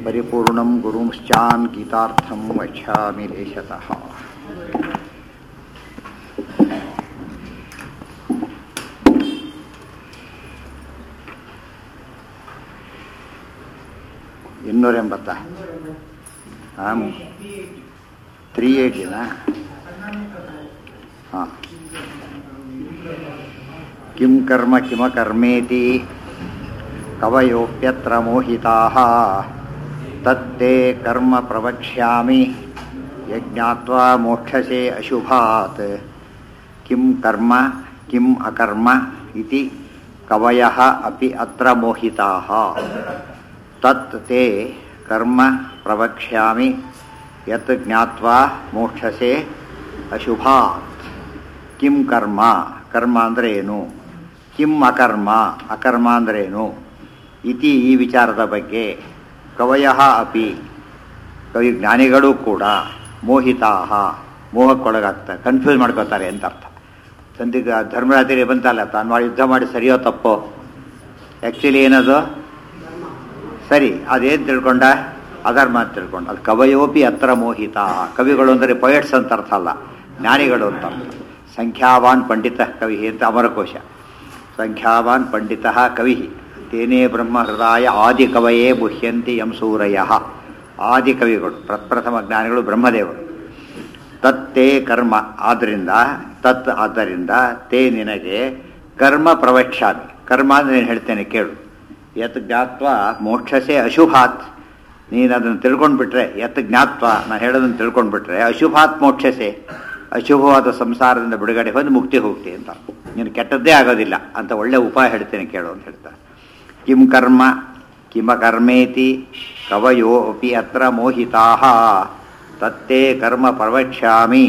ಪರಿಪೂರ್ಣಂ ಗುರುಂಶ್ಚಾನ್ ಗೀತಾರ್ಥಂ ವಕ್ಷ್ಯಾಮಿ ದೇಶತಃ ಇನ್ನೂರ ಎಂಬತ್ತ ಹಾಂ ತ್ರೀ ಏಯ್ಟಿನಾ ಹಾಂ ಕಿಂ ಕರ್ಮ ಕಿಮ ಕರ್ಮೇತಿ ಕವಯೋಪ್ಯತ್ರ ಮೋಹಿತಾಃ ತತ್ತೇ ಕರ್ಮ ಪ್ರವಕ್ಷ್ಯಾಮಿ ಯಜ್ಞಾತ್ವಾ ಮೋಕ್ಷಸೆ ಅಶುಭಾತ್ ಕಿಂ ಕರ್ಮ ಕಿಂ ಅಕರ್ಮ ಇತಿ ಕವಯಃ ಅಪಿ ಅತ್ರ ಮೋಹಿತಾಃ ತತ್ ತೇ ಕರ್ಮ ಪ್ರವಕ್ಷ್ಯಾಮಿ ಯತ್ ಜ್ಞಾತ್ವಾ ಮೋಕ್ಷಸೆ ಅಶುಭಾತ್ ಕಿಂ ಕರ್ಮ ಕರ್ಮ ಅಂದರೆ ಏನು ಕಿಂ ಅಕರ್ಮ ಅಕರ್ಮ ಅಂದ್ರೇನು ಇತಿ ಈ ವಿಚಾರದ ಬಗ್ಗೆ ಕವಯ ಅಪಿ ಕವಿ ಜ್ಞಾನಿಗಳು ಕೂಡ ಮೋಹಿತಾ ಮೋಹಕ್ಕೊಳಗಾಗ್ತಾರೆ ಕನ್ಫ್ಯೂಸ್ ಮಾಡ್ಕೋತಾರೆ ಅಂತ ಅರ್ಥ ಸಂದಿಗ ಧರ್ಮರಾತ್ರಿ ಬಂತಲ್ಲ ತಾನು ಮಾಡಿ ಯುದ್ಧ ಮಾಡಿ ಸರಿಯೋ ತಪ್ಪೋ ಆ್ಯಕ್ಚುಲಿ ಏನದು ಸರಿ ಅದೇನು ತಿಳ್ಕೊಂಡ ಅಧರ್ಮ ಅಂತ ತಿಳ್ಕೊಂಡ ಅದು ಕವಯೋಪಿ ಅತ್ರ ಮೋಹಿತ ಕವಿಗಳು ಅಂದರೆ ಪೊಯಟ್ಸ್ ಅಂತ ಅರ್ಥ ಅಲ್ಲ ಜ್ಞಾನಿಗಳು ಅಂತ ಅರ್ಥ ಸಂಖ್ಯಾವಾನ್ ಪಂಡಿತ ಕವಿ ಅಂತ ಅಮರಕೋಶ ಸಂಖ್ಯಾವಾನ್ ಪಂಡಿತ ಕವಿ ತೇನೇ ಬ್ರಹ್ಮ ಹೃದಯ ಆದಿ ಕವಯೇ ಮುಹ್ಯಂತಿ ಯಂ ಸೂರಯ ಆದಿ ಕವಿಗಳು ಪ್ರಪ್ರಥಮ ಜ್ಞಾನಿಗಳು ಬ್ರಹ್ಮದೇವರು ತತ್ತೇ ಕರ್ಮ ಆದ್ದರಿಂದ ತತ್ ಆದ್ದರಿಂದ ತೇ ನಿನಗೆ ಕರ್ಮ ಪ್ರವಕ್ಷ್ಯಾಮಿ ಕರ್ಮ ಅಂದರೆ ನಾನು ಹೇಳ್ತೇನೆ ಕೇಳು ಯತ್ ಜ್ಞಾತ್ವ ಮೋಕ್ಷಸೆ ಅಶುಭಾತ್ ನೀನು ಅದನ್ನು ತಿಳ್ಕೊಂಡ್ಬಿಟ್ರೆ ಯತ್ ಜ್ಞಾತ್ವ ನಾನು ಹೇಳೋದನ್ನು ತಿಳ್ಕೊಂಡ್ಬಿಟ್ರೆ ಅಶುಭಾತ್ ಮೋಕ್ಷಸೆ ಅಶುಭವಾದ ಸಂಸಾರದಿಂದ ಬಿಡುಗಡೆ ಹೊಂದು ಮುಕ್ತಿ ಹೋಗ್ತಿ ಅಂತ ನೀನು ಕೆಟ್ಟದ್ದೇ ಆಗೋದಿಲ್ಲ ಅಂತ ಒಳ್ಳೆ ಉಪಾಯ ಹೇಳ್ತೇನೆ ಕೇಳು ಅಂತ ಹೇಳ್ತಾರೆ ಕಿಂ ಕರ್ಮ ಕಿಮ ಕರ್ಮೇತಿ ಕವಯೋ ಅಪಿ ಅತ್ರ ಮೋಹಿತಾ ತತ್ತೇ ಕರ್ಮ ಪ್ರವಕ್ಷ್ಯಾಮಿ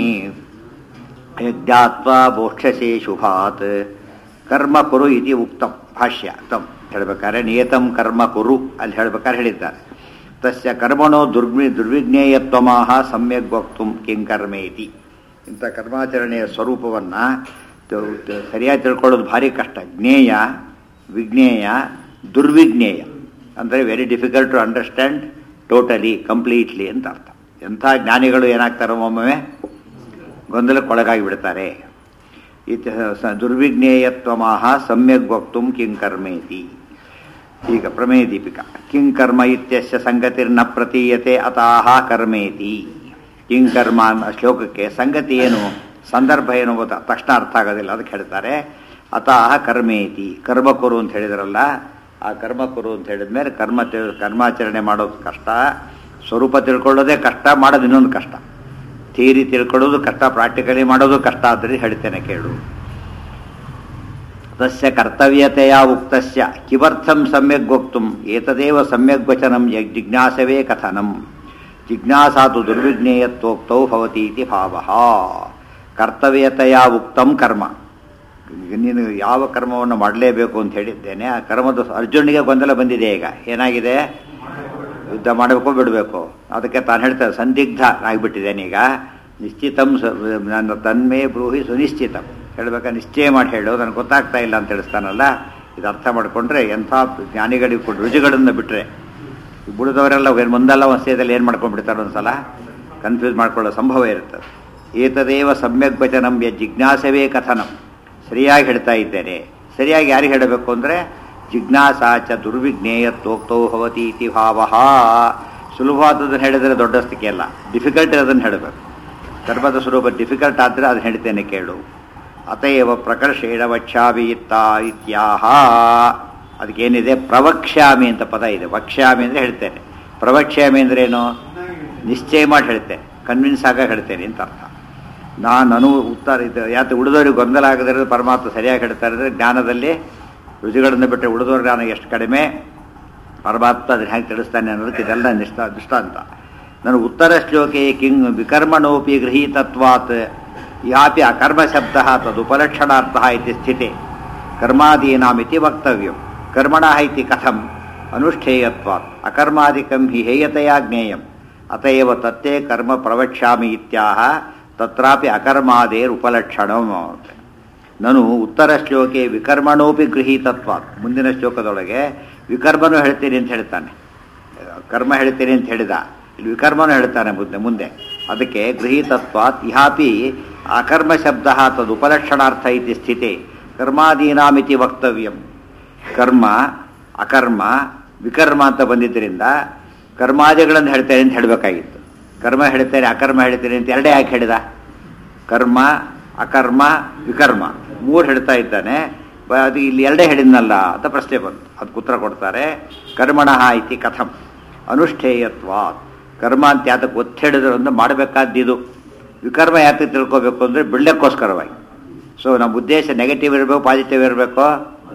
ಯಜ್ಞಾತ್ವ ಮೋಕ್ಷಸೆ ಶುಭಾತ್ ಕರ್ಮ ಕುರು ಇತಿ ಉಕ್ತಂ ಭಾಷ್ಯ ತಮ್ ಹೇಳ್ಬೇಕಾದ್ರೆ ನಿಯತಂ ಕರ್ಮ ಕುರು ಅಲ್ಲಿ ಹೇಳ್ಬೇಕಾದ್ರೆ ಹೇಳಿದ್ದಾರೆ ತಸ್ಯ ಕರ್ಮಣೋ ದುರ್ವಿ ದುರ್ವಿಜ್ಞೇಯತ್ವಮಾಹ ಸಮ್ಯಕ್ ವಕ್ತು ಕಿಂಕರ್ಮೇತಿ ಇಂಥ ಕರ್ಮಾಚರಣೆಯ ಸ್ವರೂಪವನ್ನು ಸರಿಯಾಗಿ ತಿಳ್ಕೊಳ್ಳೋದು ಭಾರಿ ಕಷ್ಟ ಜ್ಞೇಯ ವಿಜ್ಞೇಯ ದುರ್ವಿಜ್ಞೇಯ ಅಂದರೆ very difficult to understand totally completely ಅಂತ ಅರ್ಥ ಎಂಥ ಜ್ಞಾನಿಗಳು ಏನಾಗ್ತಾರೋ ಒಮ್ಮೊಮ್ಮೆ ಗೊಂದಲಕ್ಕೊಳಗಾಗಿ ಬಿಡ್ತಾರೆ ಇತಿ ದುರ್ವಿಜ್ಞೇಯತ್ವಮಾಹ ಸಮ್ಯಕ್ ವಕ್ತು ಕಿಂಕರ್ಮೇತಿ ಈಗ ಪ್ರಮೇಯ ದೀಪಿಕಾ ಕಿಂಕರ್ಮ ಇತ್ಯಸ್ಯ ಸಂಗತಿರ್ನ ಪ್ರತೀಯತೆ ಅತಾಹ ಕರ್ಮೇತಿ ಕಿಂಕರ್ಮ ಅನ್ನೋ ಶ್ಲೋಕಕ್ಕೆ ಸಂಗತಿ ಏನು ಸಂದರ್ಭ ಏನು ಗೊತ್ತಾ ತಕ್ಷಣ ಅರ್ಥ ಆಗೋದಿಲ್ಲ ಅದಕ್ಕೆ ಹೇಳ್ತಾರೆ ಅತಾಹ ಕರ್ಮೇತಿ ಕರ್ಮ ಕುರು ಅಂತ ಹೇಳಿದ್ರಲ್ಲ ಆ ಕರ್ಮ ಕುರು ಅಂತ ಹೇಳಿದ್ಮೇಲೆ ಕರ್ಮ ಕರ್ಮಾಚರಣೆ ಮಾಡೋದು ಕಷ್ಟ ಸ್ವರೂಪ ತಿಳ್ಕೊಳ್ಳೋದೇ ಕಷ್ಟ ಮಾಡೋದು ಇನ್ನೊಂದು ಕಷ್ಟ ಥಿಯರಿ ತಿಳ್ಕೊಳ್ಳೋದು ಕಷ್ಟ ಪ್ರಾಕ್ಟಿಕಲಿ ಮಾಡೋದು ಕಷ್ಟ ಆದರೆ ಹೇಳ್ತೇನೆ ಕೇಳು ತಸ್ಯ ಕರ್ತವ್ಯತೆಯ ಉಕ್ತಸ್ಯ ಕಿಮರ್ಥಂ ಸಮ್ಯಕ್ ವಕ್ತುಂ ಏತದೇವ ಸಮ್ಯಕ್ ವಚನಂ ಜಿಜ್ಞಾಸವೇ ಕಥನಂ ಜಿಜ್ಞಾಸಾತು ದುರ್ವಿಜ್ಞೇಯತ್ವೋಕ್ತೌ ಭವತಿ ಇತಿ ಭಾವ ಕರ್ತವ್ಯತೆಯ ಉಕ್ತಂ ಕರ್ಮ ನೀನು ಯಾವ ಕರ್ಮವನ್ನು ಮಾಡಲೇಬೇಕು ಅಂತ ಹೇಳಿದ್ದೇನೆ ಆ ಕರ್ಮದ ಅರ್ಜುನಿಗೆ ಗೊಂದಲ ಬಂದಿದೆ ಈಗ ಏನಾಗಿದೆ ಯುದ್ಧ ಮಾಡಬೇಕು ಬಿಡಬೇಕು ಅದಕ್ಕೆ ತಾನು ಹೇಳ್ತಾರೆ ಸಂದಿಗ್ಧ ಆಗಿಬಿಟ್ಟಿದ್ದೇನೆ ಈಗ ನಿಶ್ಚಿತಂ ನನ್ನ ತನ್ಮೇ ಬ್ರೂಹಿ ಸುನಿಶ್ಚಿತಂ ಹೇಳ್ಬೇಕಾ ನಿಶ್ಚಯ ಮಾಡಿ ಹೇಳು ನನಗೆ ಗೊತ್ತಾಗ್ತಾ ಇಲ್ಲ ಅಂತ ಹೇಳಿಸ್ತಾನಲ್ಲ ಇದು ಅರ್ಥ ಮಾಡಿಕೊಂಡ್ರೆ ಎಂಥ ಜ್ಞಾನಿಗಳಿಗೆ ಕೊಟ್ಟು ರುಚಿಗಳನ್ನು ಬಿಟ್ಟರೆ ಬಿಡಿದವರೆಲ್ಲ ಮುಂದೆಲ್ಲ ಒಂದು ಸ್ಥೇದಲ್ಲಿ ಏನು ಮಾಡ್ಕೊಂಡ್ಬಿಡ್ತಾರೆ ಒಂದು ಸಲ ಕನ್ಫ್ಯೂಸ್ ಮಾಡ್ಕೊಳ್ಳೋ ಸಂಭವ ಇರ್ತದೆ ಏತದೇವ ಸಮ್ಯಕ್ ವಚನಂ ಯ ಜಿಜ್ಞಾಸವೇ ಕಥನಂ ಸರಿಯಾಗಿ ಹೇಳ್ತಾ ಇದ್ದೇನೆ ಸರಿಯಾಗಿ ಯಾರಿಗೆ ಹೇಳಬೇಕು ಅಂದರೆ ಜಿಜ್ಞಾಸಾ ಚ ದುರ್ವಿಜ್ಞೇಯತ್ವೋಕ್ತೋ ಭವತಿ ಇತಿ ಭಾವ ಸುಲಭವಾದದನ್ನು ಹೇಳಿದರೆ ದೊಡ್ಡಸ್ತಿಕೆ ಅಲ್ಲ ಡಿಫಿಕಲ್ಟ್ ಇರೋದನ್ನು ಹೇಳಬೇಕು ಕರ್ಮದ ಸ್ವರೂಪ ಡಿಫಿಕಲ್ಟ್ ಆದರೆ ಅದನ್ನು ಹೇಳ್ತೇನೆ ಕೇಳು ಅತಯವ ಪ್ರಕರ್ಷೇಣ ವಕ್ಷ್ಯಾಮಿ ಇತ್ತ ಇತ್ಯಾಹ ಅದಕ್ಕೇನಿದೆ ಪ್ರವಕ್ಷ್ಯಾಮಿ ಅಂತ ಪದ ಇದೆ ವಕ್ಷ್ಯಾಮಿ ಅಂದರೆ ಹೇಳ್ತೇನೆ ಪ್ರವಕ್ಷ್ಯಾಮಿ ಅಂದ್ರೇನು ನಿಶ್ಚಯ ಮಾಡಿ ಹೇಳ್ತೇನೆ ಕನ್ವಿನ್ಸ್ ಆಗ ಹೇಳ್ತೇನೆ ಅಂತ ಅರ್ಥ ನಾನು ಉತ್ತರ ಇದು ಯಾಕೆ ಉಳಿದವ್ರಿಗೆ ಗೊಂದಲ ಆಗದಿರೋದು ಪರಮಾತ್ಮ ಸರಿಯಾಗಿ ಹೇಳ್ತಾರೆ ಅಂದರೆ ಜ್ಞಾನದಲ್ಲಿ ರುಚಿಗಳನ್ನು ಬಿಟ್ಟರೆ ಉಳಿದವ್ರ ಜ್ಞಾನ ಎಷ್ಟು ಕಡಿಮೆ ಪರಮಾತ್ಮ ಅದನ್ನು ಹೇಗೆ ತಿಳಿಸ್ತಾನೆ ಅನ್ನೋದಕ್ಕೆ ಇದೆಲ್ಲ ನಿಷ್ಠ ದೃಷ್ಟಾಂತ ನಾನು ಉತ್ತರ ಶ್ಲೋಕೆ ಕಿಂಗ್ ವಿಕರ್ಮಣೋಪಿ ಗೃಹೀತತ್ವಾತ್ ಯಾಪಿ ಅಕರ್ಮ ಶಬ್ದ ತದುಪಲಕ್ಷಣಾರ್ಥ ಇತಿ ಸ್ಥಿತಿ ಕರ್ಮಾದೀನಾಮಿತಿ ವಕ್ತವ್ಯಂ ಕರ್ಮಣ ಇತಿ ಕಥಂ ಅನುಷ್ಠೇಯತ್ವಾತ್ ಅಕರ್ಮಾದಿಕಂ ಹಿ ಹೇಯತೆಯ ಜ್ಞೇಯಂ ಅತಯವ ತತ್ತೇ ಕರ್ಮ ಪ್ರವಕ್ಷ್ಯಾಮಿ ಇತ್ಯಾಹ ತತ್ರಾಪಿ ಅಕರ್ಮಾದೇರ್ ಉಪಲಕ್ಷಣಂ ನಾನು ಉತ್ತರ ಶ್ಲೋಕೆ ವಿಕರ್ಮಣೋಪಿ ಗೃಹೀತತ್ವ ಮುಂದಿನ ಶ್ಲೋಕದೊಳಗೆ ವಿಕರ್ಮನು ಹೇಳ್ತೀನಿ ಅಂತ ಹೇಳ್ತಾನೆ ಕರ್ಮ ಹೇಳ್ತೇನೆ ಅಂತ ಹೇಳಿದ ಇಲ್ಲಿ ವಿಕರ್ಮನೂ ಹೇಳ್ತಾನೆ ಮುಂದೆ ಮುಂದೆ ಅದಕ್ಕೆ ಗೃಹೀತತ್ವಾತ್ ಇಹಾಪಿ ಅಕರ್ಮ ಶಬ್ದ ತದುಪಲಕ್ಷಣಾರ್ಥ ಇತಿ ಸ್ಥಿತಿ ಕರ್ಮಾದೀನಾಮಿತಿ ವಕ್ತವ್ಯಂ ಕರ್ಮ ಅಕರ್ಮ ವಿಕರ್ಮ ಅಂತ ಬಂದಿದ್ದರಿಂದ ಕರ್ಮಾದಿಗಳನ್ನು ಹೇಳ್ತೇನೆ ಅಂತ ಹೇಳಬೇಕಾಗಿತ್ತು ಕರ್ಮ ಹೇಳ್ತೇನೆ ಅಕರ್ಮ ಹೇಳ್ತೇನೆ ಅಂತ ಎರಡೇ ಯಾಕೆ ಹೇಳಿದ ಕರ್ಮ ಅಕರ್ಮ ವಿಕರ್ಮ ಮೂರು ಹೇಳ್ತಾ ಇದ್ದಾನೆ ಬ- ಅದು ಇಲ್ಲಿ ಎರಡೇ ಹೇಳಿದ್ನಲ್ಲ ಅಂತ ಪ್ರಶ್ನೆ ಬಂತು ಅದಕ್ಕೆ ಉತ್ತರ ಕೊಡ್ತಾರೆ ಕರ್ಮಣಃ ಇತಿ ಕಥಂ ಅನುಷ್ಠೇಯತ್ವ ಕರ್ಮ ಅಂತ ಯಾತಕ್ಕೆ ಒತ್ತು ಹೇಳಿದ್ರು ಅಂದ್ರೆ ಮಾಡಬೇಕಾದ್ದು ವಿಕರ್ಮ ಯಾಕೆ ತಿಳ್ಕೋಬೇಕು ಅಂದರೆ ಬಿಡ್ಲಿಕ್ಕೋಸ್ಕರವಾಗಿ ಸೊ ನಮ್ಮ ಉದ್ದೇಶ ನೆಗೆಟಿವ್ ಇರಬೇಕು ಪಾಸಿಟಿವ್ ಇರಬೇಕು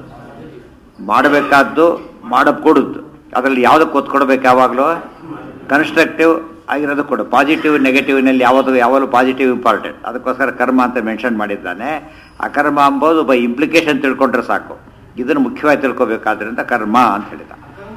ಮಾಡಬೇಕಾದ್ದು ಮಾಡಕೊಡುದು ಅದರಲ್ಲಿ ಯಾವುದಕ್ಕೆ ಒತ್ತು ಕೊಡಬೇಕು ಯಾವಾಗಲೂ ಕನ್ಸ್ಟ್ರಕ್ಟಿವ್ ಆಗಿರೋದು ಕೊಡು ಪಾಸಿಟಿವ್ ನೆಗೆಟಿವ್ನಲ್ಲಿ ಯಾವುದು ಯಾವಾಗಲೂ ಪಾಸಿಟಿವ್ ಇಂಪಾರ್ಟೆಂಟ್ ಅದಕ್ಕೋಸ್ಕರ ಕರ್ಮ ಅಂತ ಮೆನ್ಷನ್ ಮಾಡಿದ್ದಾನೆ ಅಕರ್ಮ ಅಂಬೋದು ಬೈ ಇಂಪ್ಲಿಕೇಶನ್ ತಿಳ್ಕೊಂಡ್ರೆ ಸಾಕು ಇದನ್ನು ಮುಖ್ಯವಾಗಿ ತಿಳ್ಕೊಬೇಕಾದ್ರಿಂದ ಕರ್ಮ ಅಂತ ಹೇಳಿದ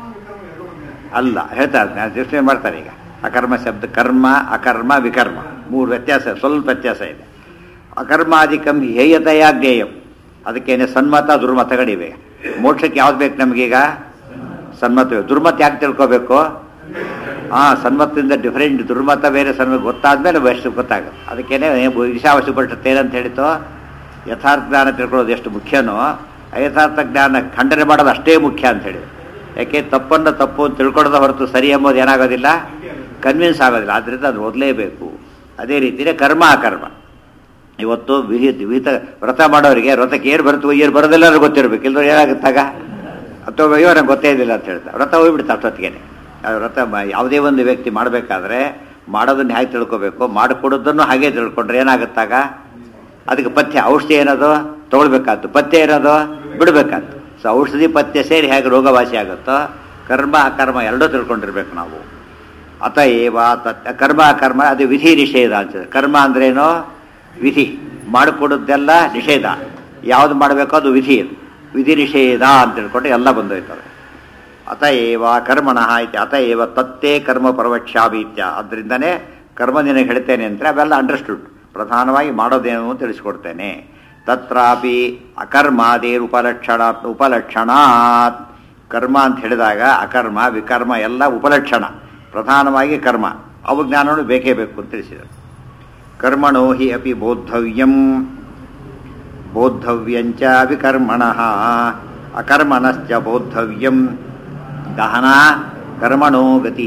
ಅಲ್ಲ ಹೇಳ್ತಾರೆ ನಾನು ಯೋಚನೆ ಮಾಡ್ತಾರೆ ಈಗ ಅಕರ್ಮ ಶಬ್ದ ಕರ್ಮ ಅಕರ್ಮ ವಿಕರ್ಮ ಮೂರು ವ್ಯತ್ಯಾಸ ಸ್ವಲ್ಪ ವ್ಯತ್ಯಾಸ ಇದೆ ಅಕರ್ಮಾಧಿಕಂ ಹೇಯತೆಯ ಜ್ಞೇಯಂ ಅದಕ್ಕೇನೆ ಸನ್ಮತ ದುರ್ಮತಗಳಿವೆ ಮೋಕ್ಷಕ್ಕೆ ಯಾವ್ದು ಬೇಕು ನಮಗೀಗ ಸನ್ಮತ ದುರ್ಮತ ಯಾಕೆ ತಿಳ್ಕೋಬೇಕು ಹಾ ಸನ್ಮತದಿಂದ ಡಿಫರೆಂಟ್ ದುರ್ಮತ ಬೇರೆ ಸನ್ಮತ ಗೊತ್ತಾದ್ಮೇಲೆ ಎಷ್ಟು ಗೊತ್ತಾಗುತ್ತೆ ಅದಕ್ಕೇನೆ ಈಶಾವಶ್ಯ ಏನಂತ ಹೇಳಿತು ಯಥಾರ್ಥ ಜ್ಞಾನ ತಿಳ್ಕೊಳ್ಳೋದು ಎಷ್ಟು ಮುಖ್ಯನೋ ಅಯಥಾರ್ಥ ಜ್ಞಾನ ಖಂಡನೆ ಮಾಡೋದು ಅಷ್ಟೇ ಮುಖ್ಯ ಅಂತ ಹೇಳಿ ಯಾಕೆ ತಪ್ಪನ್ನು ತಪ್ಪು ಅಂತ ತಿಳ್ಕೊಳ್ಳೋದ ಹೊರತು ಸರಿ ಎಂಬುದು ಏನಾಗೋದಿಲ್ಲ ಕನ್ವಿನ್ಸ್ ಆಗೋದಿಲ್ಲ ಆದ್ದರಿಂದ ಅದು ಓದಲೇಬೇಕು ಅದೇ ರೀತಿಯೇ ಕರ್ಮ ಅಕರ್ಮ ಇವತ್ತು ವಿಹಿತ ವಿಹಿತ ವ್ರತ ಮಾಡೋರಿಗೆ ವ್ರತಕ್ಕೆ ಏನು ಬರುತ್ತೋ ಏನು ಬರೋದಿಲ್ಲ ಗೊತ್ತಿರಬೇಕು ಇಲ್ಲದ್ರೆ ಏನಾಗುತ್ತಾಗ ಅಥವಾ ಅಯ್ಯೋ ನಂಗೆ ಗೊತ್ತೇ ಇದ್ದಿಲ್ಲ ಅಂತ ಹೇಳ್ತಾರೆ ವ್ರತ ಹೋಗ್ಬಿಡ್ತಾ ಅಷ್ಟೊತ್ತಿಗೆ ಆ ವ್ರತ ಮ- ಯಾವುದೇ ಒಂದು ವ್ಯಕ್ತಿ ಮಾಡಬೇಕಾದ್ರೆ ಮಾಡೋದನ್ನ ಹೇಗೆ ತಿಳ್ಕೊಬೇಕು ಮಾಡಿಕೊಡೋದನ್ನು ಹಾಗೆ ತಿಳ್ಕೊಂಡ್ರೆ ಏನಾಗುತ್ತಾಗ ಅದಕ್ಕೆ ಪಥ್ಯ ಔಷಧಿ ಏನದು ತಗೊಳ್ಬೇಕಾದ್ದು ಪಥ್ಯ ಏನದು ಬಿಡಬೇಕಾದ್ದು ಸೊ ಔಷಧಿ ಪಥ್ಯ ಸೇರಿ ಹೇಗೆ ರೋಗವಾಸಿ ಆಗುತ್ತೋ ಕರ್ಮ ಅಕರ್ಮ ಎರಡೂ ತಿಳ್ಕೊಂಡಿರ್ಬೇಕು ನಾವು ಅತ ಏವ ತತ್ ಕರ್ಮ ಅಕರ್ಮ ಅದು ವಿಧಿ ನಿಷೇಧ ಅಂತ ಕರ್ಮ ಅಂದ್ರೇನು ವಿಧಿ ಮಾಡಿಕೊಡೋದೆಲ್ಲ ನಿಷೇಧ ಯಾವುದು ಮಾಡಬೇಕೋ ಅದು ವಿಧಿ ಅದು. ವಿಧಿ ನಿಷೇಧ ಅಂತ ತಿಳ್ಕೊಂಡು ಎಲ್ಲ ಬಂದೋಯ್ತವೆ ಅತ ಏವ ಕರ್ಮಣಃ ಇತ್ಯ ಅತ ಏವ ತತ್ತೇ ಕರ್ಮ ಪರವಕ್ಷ್ಯಾಮಿ ಇತ್ಯ ಅದರಿಂದನೇ ಕರ್ಮ ನಿನಗೆ ಹೇಳ್ತೇನೆ ಅಂದರೆ ಅವೆಲ್ಲ ಅಂಡರ್ಸ್ಟುಡ್ ಪ್ರಧಾನವಾಗಿ ಮಾಡೋದೇನು ಅಂತ ತಿಳಿಸ್ಕೊಡ್ತೇನೆ ತತ್ರಾಪಿ ಅಕರ್ಮಾದೇರ್ ಉಪಲಕ್ಷಣ ಉಪಲಕ್ಷಣಾತ್ ಕರ್ಮ ಅಂತ ಹೇಳಿದಾಗ ಅಕರ್ಮ ವಿಕರ್ಮ ಎಲ್ಲ ಉಪಲಕ್ಷಣ ಪ್ರಧಾನವಾಗಿ ಕರ್ಮ ಅವು ಜ್ಞಾನವನ್ನು ಬೇಕೇ ಬೇಕು ಅಂತ ತಿಳಿಸಿದರು ಕರ್ಮಣೋ ಹಿ ಅಪಿ ಬೋದ್ಧವ್ಯಂ ಬೋದ್ಧವ್ಯಂಚ ವಿಕರ್ಮಣಃ ಅಕರ್ಮಣಶ್ಚ ಬೋದ್ಧವ್ಯಂ ಗಹನಾ ಕರ್ಮಣೋ ಗತಿ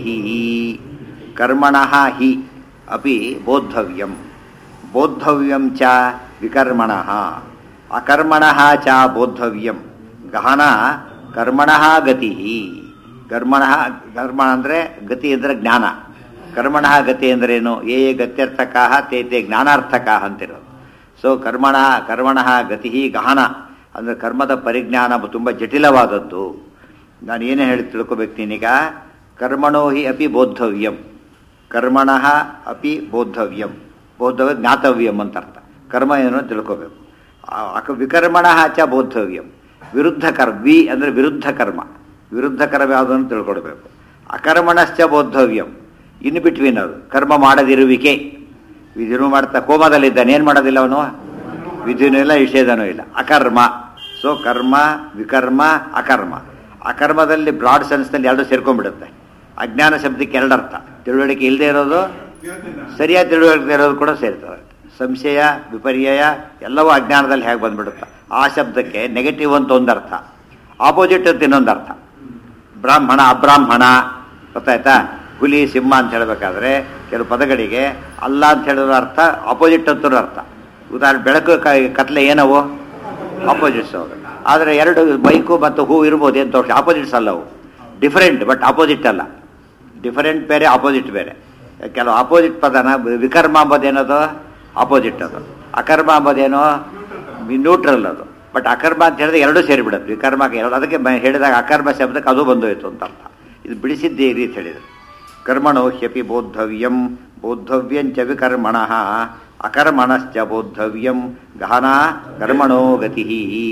ಕರ್ಮಣಃ ಹಿ ಅಪಿ ಬೋದ್ಧವ್ಯಂ ಬೋದ್ಧವ್ಯಂ ಚ ವಿಕರ್ಮಣಃ ಅಕರ್ಮಣಃ ಚ ಬೋದ್ಧವ್ಯಂ ಗಹನ ಕರ್ಮಣಃ ಗತಿ ಕರ್ಮಣಃ ಕರ್ಮ ಅಂದರೆ ಗತಿ ಅಂದರೆ ಜ್ಞಾನ ಕರ್ಮಣಃ ಗತಿ ಅಂದ್ರೇನು ಏ ಗತ್ಯರ್ಥಕ ತೇ ತೇ ಜ್ಞಾನಾರ್ಥಕ ಅಂತಿರೋದು ಸೊ ಕರ್ಮಣ ಕರ್ಮಣಃ ಗತಿ ಗಹನ ಅಂದರೆ ಕರ್ಮದ ಪರಿಜ್ಞಾನ ತುಂಬ ಜಟಿಲವಾದದ್ದು ನಾನು ಏನೇ ಹೇಳಿ ತಿಳ್ಕೊಬೇಕು ನೀನೀಗ ಕರ್ಮಣೋ ಹಿ ಅಪಿ ಬೋದ್ಧವ್ಯಂ ಕರ್ಮಣಃ ಅಪಿ ಬೋದ್ಧವ್ಯಂ ಬೋದ್ಧವ್ಯ ಜ್ಞಾತವ್ಯಂ ಅಂತ ಅರ್ಥ ಕರ್ಮ ಏನು ಅಂತ ತಿಳ್ಕೋಬೇಕು ಆ- ಅಕ ವಿಕರ್ಮಣಃ ಚ ಬೋದ್ಧವ್ಯಂ ವಿರುದ್ಧ ಕರ್ಮ ವಿ ಅಂದರೆ ವಿರುದ್ಧ ಕರ್ಮ ವಿರುದ್ಧ ಕರ್ಮ ಯಾವುದು ಅಂತ ತಿಳ್ಕೊಳ್ಬೇಕು ಅಕರ್ಮಣಶ್ಚ ಬೋದ್ಧವ್ಯಂ ಇನ್ ಬಿಟ್ವೀನ್ ಅದು ಕರ್ಮ ಮಾಡದಿರುವಿಕೆ ವಿಧಿನೂ ಮಾಡ್ತಾ ಕೋಮದಲ್ಲಿದ್ದಾನೆ ಏನು ಮಾಡೋದಿಲ್ಲ ಅವನು ವಿಧಿನೂ ಇಲ್ಲ ನಿಷೇಧನೂ ಇಲ್ಲ ಅಕರ್ಮ ಸೊ ಕರ್ಮ ವಿಕರ್ಮ ಅಕರ್ಮ ಅಕರ್ಮದಲ್ಲಿ ಬ್ರಾಡ್ ಸೆನ್ಸ್ನಲ್ಲಿ ಎರಡು ಸೇರ್ಕೊಂಡ್ಬಿಡುತ್ತೆ ಅಜ್ಞಾನ ಶಬ್ದಕ್ಕೆ ಎರಡು ಅರ್ಥ ತಿಳುವಳಿಕೆ ಇಲ್ಲದೆ ಇರೋದು ಸರಿಯಾದ ತಿಳುವಳಿಕೆ ಇರೋದು ಕೂಡ ಸೇರ್ತದೆ ಸಂಶಯ ವಿಪರ್ಯಯ ಎಲ್ಲವೂ ಅಜ್ಞಾನದಲ್ಲಿ ಹೇಗೆ ಬಂದ್ಬಿಡುತ್ತೆ ಆ ಶಬ್ದಕ್ಕೆ ನೆಗೆಟಿವ್ ಅಂತ ಒಂದು ಅರ್ಥ ಆಪೋಸಿಟ್ ಅಂತ ಇನ್ನೊಂದು ಅರ್ಥ ಬ್ರಾಹ್ಮಣ ಅಬ್ರಾಹ್ಮಣ ಗೊತ್ತಾಯ್ತಾ ಹುಲಿ ಸಿಂಹ ಅಂತ ಹೇಳಬೇಕಾದ್ರೆ ಕೆಲವು ಪದಗಳಿಗೆ ಅಲ್ಲ ಅಂತ ಹೇಳಿರೋ ಅರ್ಥ ಆಪೋಸಿಟ್ ಅಂತ ಅರ್ಥ ಉದಾಹರಣೆ ಬೆಳಕು ಕ- ಕತ್ಲೆ ಏನವು ಆಪೋಸಿಟ್ಸ್ ಅವು ಆದರೆ ಎರಡು ಬೈಕು ಮತ್ತು ಹೂ ಇರ್ಬೋದು ಅಂತ ತೋರಿಸಿ ಆಪೋಸಿಟ್ಸ್ ಅಲ್ಲ ಅವು ಡಿಫರೆಂಟ್ ಬಟ್ ಆಪೋಸಿಟ್ ಅಲ್ಲ ಡಿಫರೆಂಟ್ ಬೇರೆ ಆಪೋಸಿಟ್ ಬೇರೆ ಕೆಲವು ಆಪೋಸಿಟ್ ಪದನ ವಿಕರ್ಮ ಅಂಬೋದೇನದು ಆಪೋಸಿಟ್ ಅದು ಅಕರ್ಮ ಅಂಬೋದೇನು ನ್ಯೂಟ್ರಲ್ ಅದು ಬಟ್ ಅಕರ್ಮ ಅಂತ ಹೇಳಿದ್ರೆ ಎರಡೂ ಸೇರಿಬಿಡುತ್ತೆ ವಿಕರ್ಮಕ್ಕೆ ಎರಡು ಅದಕ್ಕೆ ಮ- ಹೇಳಿದಾಗ ಅಕರ್ಮ ಶಬ್ದಕ್ಕೆ ಅದು ಬಂದೋಯ್ತು ಅಂತ ಅರ್ಥ ಇದು ಬಿಡಿಸಿದ್ದೇ ಈ ರೀತಿ ಹೇಳಿದರು ಕರ್ಮಣೋ ಹ್ಯಪಿ ಬೋದ್ಧವ್ಯಂ ಬೋದ್ಧವ್ಯಂಚ ವಿಕರ್ಮಣಃ ಅಕರ್ಮಣಶ್ಚ ಬೋದ್ಧವ್ಯಂ ಗಹನ ಕರ್ಮಣೋ ಗತಿ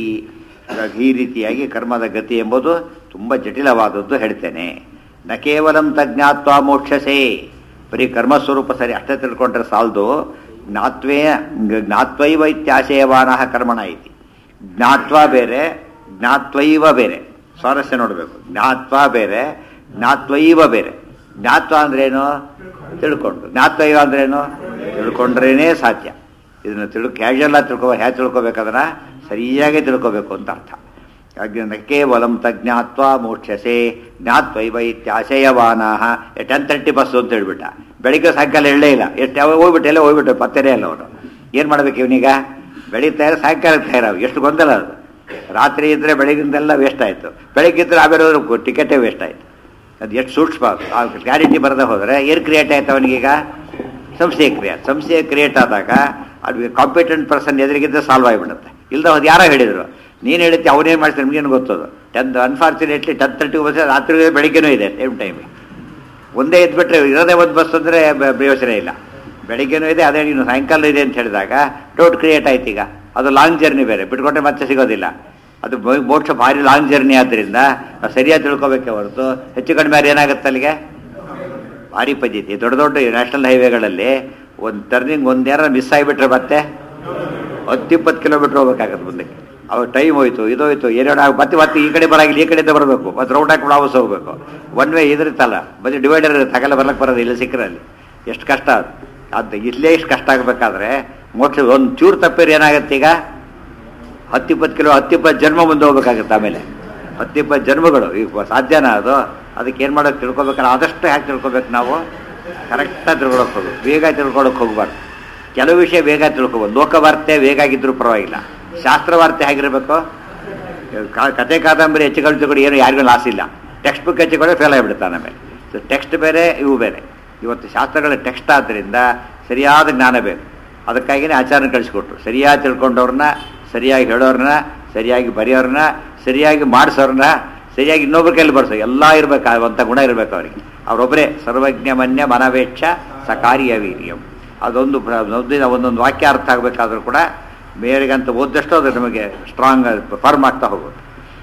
ಈ ರೀತಿಯಾಗಿ ಕರ್ಮದ ಗತಿ ಎಂಬುದು ತುಂಬ ಜಟಿಲವಾದದ್ದು ಹೇಳ್ತೇನೆ ನ ಕೇವಲಂ ತಜ್ಞಾತ್ವ ಮೋಕ್ಷಸೆ ಬರೀ ಕರ್ಮಸ್ವರೂಪ ಸರಿ ಅಷ್ಟೇ ತಿಳ್ಕೊಂಡ್ರೆ ಸಾಲದು ಜ್ಞಾತ್ವೇ ಜ್ಞಾತ್ವೈವ ಇತ್ಯಾಶಯವಾನ ಕರ್ಮಣ ಐತಿ ಜ್ಞಾತ್ವ ಬೇರೆ ಜ್ಞಾತ್ವೈವ ಬೇರೆ ಸ್ವಾರಸ್ಯ ನೋಡಬೇಕು ಜ್ಞಾತ್ವ ಬೇರೆ ಜ್ಞಾತ್ವೈವ ಬೇರೆ ಜ್ಞಾತ್ವ ಅಂದ್ರೇನು ತಿಳ್ಕೊಂಡು ಜ್ಞಾತ್ವೈವ ಅಂದ್ರೇನು ತಿಳ್ಕೊಂಡ್ರೇನೇ ಸಾಧ್ಯ ಇದನ್ನು ತಿಳ್ ಕ್ಯಾಶುವಲ್ ಆಗಿ ತಿಳ್ಕೊ ಹೇಗೆ ತಿಳ್ಕೊಬೇಕದನ್ನ ಸರಿಯಾಗಿ ತಿಳ್ಕೊಬೇಕು ಅಂತ ಅರ್ಥ ಅಜ್ಞಾನ ಕೇವಲಂ ತಜ್ಞಾತ್ವ ಮೋಕ್ಷಸೆ ಜ್ಞಾತ್ವೈವ ಇತ್ಯಾಶಯವಾನ ಟೆನ್ ತರ್ಟಿ ಬಸ್ಸು ಅಂತ ಹೇಳ್ಬಿಟ್ಟ ಬೆಳಿಗ್ಗೆ ಸಾಯಂಕಾಲ ಹೇಳಲೇ ಇಲ್ಲ ಎಷ್ಟು ಯಾವಾಗ ಹೋಗ್ಬಿಟ್ಟು ಎಲ್ಲ ಹೋಗ್ಬಿಟ್ಟು ಪತ್ತೆನೇ ಇಲ್ಲ ಅವನು ಏನು ಮಾಡ್ಬೇಕು ಇವನೀಗ ಬೆಳಿಗ್ಗೆ ತಯಾರು ಸಾಯಂಕಾಲ ತಯಾರಾವು ಎಷ್ಟು ಗೊಂದಲ ಅದು ರಾತ್ರಿ ಇದ್ದರೆ ಬೆಳಗಿಂದೆಲ್ಲ ವೇಸ್ಟ್ ಆಯಿತು ಬೆಳಗ್ಗೆ ಇದ್ದರೆ ಆಮೇಲೆ ಹೋದ್ರೆ ಟಿಕೆಟೇ ವೇಸ್ಟ್ ಆಯಿತು ಅದು ಎಷ್ಟು ಸೂಕ್ಷ್ಮ ಆ ಕ್ಲಾರಿಟಿ ಬರದೆ ಹೋದರೆ ಏನು ಕ್ರಿಯೇಟ್ ಆಯ್ತು ಅವನಿಗೀಗ ಸಂಶಯ ಕ್ರಿಯೇಟ್ ಸಂಶಯ ಕ್ರಿಯೇಟ್ ಆದಾಗ ಅದು ಕಾಂಪಿಟೆಂಟ್ ಪರ್ಸನ್ ಎದುರಿಗಿದ್ದರೆ ಸಾಲ್ವ್ ಆಗಿಬಿಡುತ್ತೆ ಇಲ್ಲದ ಹೋದ್ ಯಾರೋ ಹೇಳಿದರು ನೀನು ಹೇಳಿದ್ದೆ ಅವನೇನು ಮಾಡ್ತಾರೆ ನಿಮಗೇನು ಗೊತ್ತದು ಟೆನ್ ಅನ್ಫಾರ್ಚುನೇಟ್ಲಿ ಟೆನ್ ತರ್ಟಿಗೆ ಬಸ್ ರಾತ್ರಿ ಬೆಳಿಗ್ಗೆನೂ ಇದೆ ಸೇಮ್ ಟೈಮಿಗೆ ಒಂದೇ ಎದ್ಬಿಟ್ರೆ ಇರೋದೇ ಒಂದು ಬಸ್ ಅಂದರೆ ಪ್ರಯೋಜನ ಇಲ್ಲ ಬೆಳಿಗ್ಗೆನೂ ಇದೆ ಅದೇ ನೀನು ಸಾಯಂಕಾಲ ಇದೆ ಅಂತ ಹೇಳಿದಾಗ ಡೌಟ್ ಕ್ರಿಯೇಟ್ ಆಯ್ತು ಈಗ ಅದು ಲಾಂಗ್ ಜರ್ನಿ ಬೇರೆ ಬಿಟ್ಕೊಟ್ರೆ ಮತ್ತೆ ಸಿಗೋದಿಲ್ಲ ಅದು ಮೋ- ಮೋಕ್ಷ ಭಾರಿ ಲಾಂಗ್ ಜರ್ನಿ ಆದ್ದರಿಂದ ನಾವು ಸರಿಯಾಗಿ ತಿಳ್ಕೊಬೇಕೆ ಹೊರತು ಹೆಚ್ಚು ಕಡಿಮೆ ಆದ್ರೆ ಏನಾಗುತ್ತೆ ಅಲ್ಲಿಗೆ ಭಾರಿ ಪದ್ಧತಿ ದೊಡ್ಡ ದೊಡ್ಡ ನ್ಯಾಷನಲ್ ಹೈವೇಗಳಲ್ಲಿ ಒಂದು ಟರ್ನಿಂಗ್ ಒಂದೇನಾರ ಮಿಸ್ ಆಗಿಬಿಟ್ರೆ ಮತ್ತೆ ಹತ್ತಿಪ್ಪತ್ತು ಕಿಲೋಮೀಟ್ರ್ ಹೋಗ್ಬೇಕಾಗತ್ತೆ ಮುಂದಕ್ಕೆ ಅವಾಗ ಟೈಮ್ ಹೋಯ್ತು ಇದೋಯ್ತು ಏನೇನೋ ಆಗಿ ಮತ್ತೆ ಮತ್ತೆ ಈ ಕಡೆ ಬರಾಗಿಲ್ಲ ಈ ಕಡೆಯಿಂದ ಬರಬೇಕು ಮತ್ತೆ ರೌಂಡ್ ಹಾಕಿ ವಾಪಸ್ ಹೋಗ್ಬೇಕು ಒನ್ ವೇ ಇದಿರುತ್ತಲ್ಲ ಮತ್ತೆ ಡಿವೈಡರ್ ಇರುತ್ತೆ ಹಗಲ ಬರ್ಲಕ್ಕೆ ಬರೋದು ಇಲ್ಲ ಸಿಕ್ಕರಲ್ಲಿ ಎಷ್ಟು ಕಷ್ಟ ಅದು ಅದು ಇಲ್ಲೇ ಇಷ್ಟು ಕಷ್ಟ ಆಗಬೇಕಾದ್ರೆ ಮೋಕ್ಷ ಒಂದು ಚೂರು ತಪ್ಪಿರಿ ಏನಾಗುತ್ತೆ ಈಗ ಹತ್ತಿಪ್ಪತ್ತು ಕಿಲೋ ಹತ್ತಿಪ್ಪತ್ತು ಜನ್ಮ ಮುಂದೆ ಹೋಗ್ಬೇಕಾಗತ್ತೆ ಆಮೇಲೆ ಹತ್ತಿಪ್ಪತ್ತು ಜನ್ಮಗಳು ಈಗ ಸಾಧ್ಯನಾ ಅದು ಅದಕ್ಕೆ ಏನು ಮಾಡೋಕೆ ತಿಳ್ಕೊಬೇಕಾದ್ರೆ ಆದಷ್ಟು ಹ್ಯಾಕೆ ತಿಳ್ಕೊಬೇಕು ನಾವು ಕರೆಕ್ಟಾಗಿ ತಿಳ್ಕೊಳಕ್ಕೆ ಹೋಗ್ಬೇಕು ಬೇಗ ತಿಳ್ಕೊಳಕ್ಕೆ ಹೋಗ್ಬಾರ್ದು ಕೆಲವು ವಿಷಯ ಬೇಗ ತಿಳ್ಕೊಬೋದು ಲೋಕವಾರ್ತೆ ಬೇಗ ಆಗಿದ್ರೂ ಪರವಾಗಿಲ್ಲ ಶಾಸ್ತ್ರವಾರ್ತೆ ಹೇಗಿರಬೇಕು ಕ- ಕತೆ ಕಾದಂಬರಿ ಹೆಚ್ಚು ಕಡಿಮೆ ತಿಳ್ಕೊಂಡು ಏನು ಯಾರಿಗೂ ಲಾಸ್ ಇಲ್ಲ ಟೆಕ್ಸ್ಟ್ ಬುಕ್ ಹೆಚ್ಚಿಕೊಂಡ್ರೆ ಫೇಲ್ ಆಗಿಬಿಡ್ತಾನೆ ಆಮೇಲೆ ಸೊ ಟೆಕ್ಸ್ಟ್ ಬೇರೆ ಇವು ಬೇರೆ ಇವತ್ತು ಶಾಸ್ತ್ರಗಳ ಟೆಕ್ಸ್ಟ್ ಆದ್ದರಿಂದ ಸರಿಯಾದ ಜ್ಞಾನ ಬೇಕು ಅದಕ್ಕಾಗಿಯೇ ಆಚಾರ್ಯ ಕಳಿಸ್ಕೊಟ್ರು ಸರಿಯಾಗಿ ತಿಳ್ಕೊಂಡವ್ರನ್ನ ಸರಿಯಾಗಿ ಹೇಳೋರನ್ನ ಸರಿಯಾಗಿ ಬರೆಯೋರನ್ನ ಸರಿಯಾಗಿ ಮಾಡಿಸೋರನ್ನ ಸರಿಯಾಗಿ ಇನ್ನೊಬ್ರ ಕೈಲಿ ಬರ್ಸೋ ಎಲ್ಲ ಇರಬೇಕು ಅಂತ ಗುಣ ಇರಬೇಕು ಅವರಿಗೆ ಅವರೊಬ್ಬರೇ ಸರ್ವಜ್ಞ ಮನ್ಯ ಮನವೇಕ್ಷ ಸಕಾರ್ಯ ವೀರ್ಯಂ ಅದೊಂದು ಪ್ರ- ಒಂದಿನ ಒಂದೊಂದು ವಾಕ್ಯ ಅರ್ಥ ಆಗಬೇಕಾದ್ರೂ ಕೂಡ ಮೇರೆಗಂತ ಓದಷ್ಟು ಅದು ನಮಗೆ ಸ್ಟ್ರಾಂಗ್ ಫರ್ಮ್ ಆಗ್ತಾ ಹೋಗುತ್ತೆ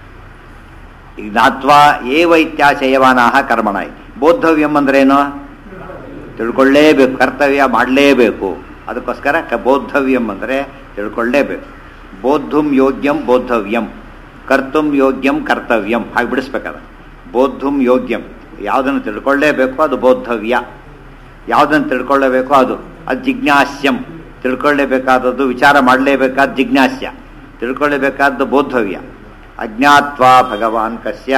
ಈಗ ಜ್ಞಾತ್ವಾ ಏವ ಇತ್ಯಾಶಯವಾನಾಹ ಕರ್ಮಣಾಯಿ ಬೋದ್ಧವ್ಯಂ ಅಂದ್ರೇನು ತಿಳ್ಕೊಳ್ಳೇಬೇಕು ಕರ್ತವ್ಯ ಮಾಡಲೇಬೇಕು ಅದಕ್ಕೋಸ್ಕರ ಕ ಬೋದ್ಧವ್ಯಂ ಅಂದರೆ ತಿಳ್ಕೊಳ್ಳೇಬೇಕು ಬೋದ್ಧುಂ ಯೋಗ್ಯಂ ಬೋದ್ಧವ್ಯಂ ಕರ್ತುಂ ಯೋಗ್ಯಂ ಕರ್ತವ್ಯಂ ಹಾಗೆ ಬಿಡಿಸ್ಬೇಕದ ಬೋದ್ಧುಂ ಯೋಗ್ಯಂ ಯಾವುದನ್ನು ತಿಳ್ಕೊಳ್ಳೇಬೇಕು ಅದು ಬೋದ್ಧವ್ಯ ಯಾವುದನ್ನು ತಿಳ್ಕೊಳ್ಳೇಬೇಕು ಅದು ಅದು ಜಿಜ್ಞಾಸ್ಯಂ ತಿಳ್ಕೊಳ್ಳೇಬೇಕಾದದ್ದು ವಿಚಾರ ಮಾಡಲೇಬೇಕಾದ ಜಿಜ್ಞಾಸ್ಯ ತಿಳ್ಕೊಳ್ಳೇಬೇಕಾದ್ದು ಬೋದ್ಧವ್ಯ ಅಜ್ಞಾತ್ವಾ ಭಗವಾನ್ ಕಸ್ಯ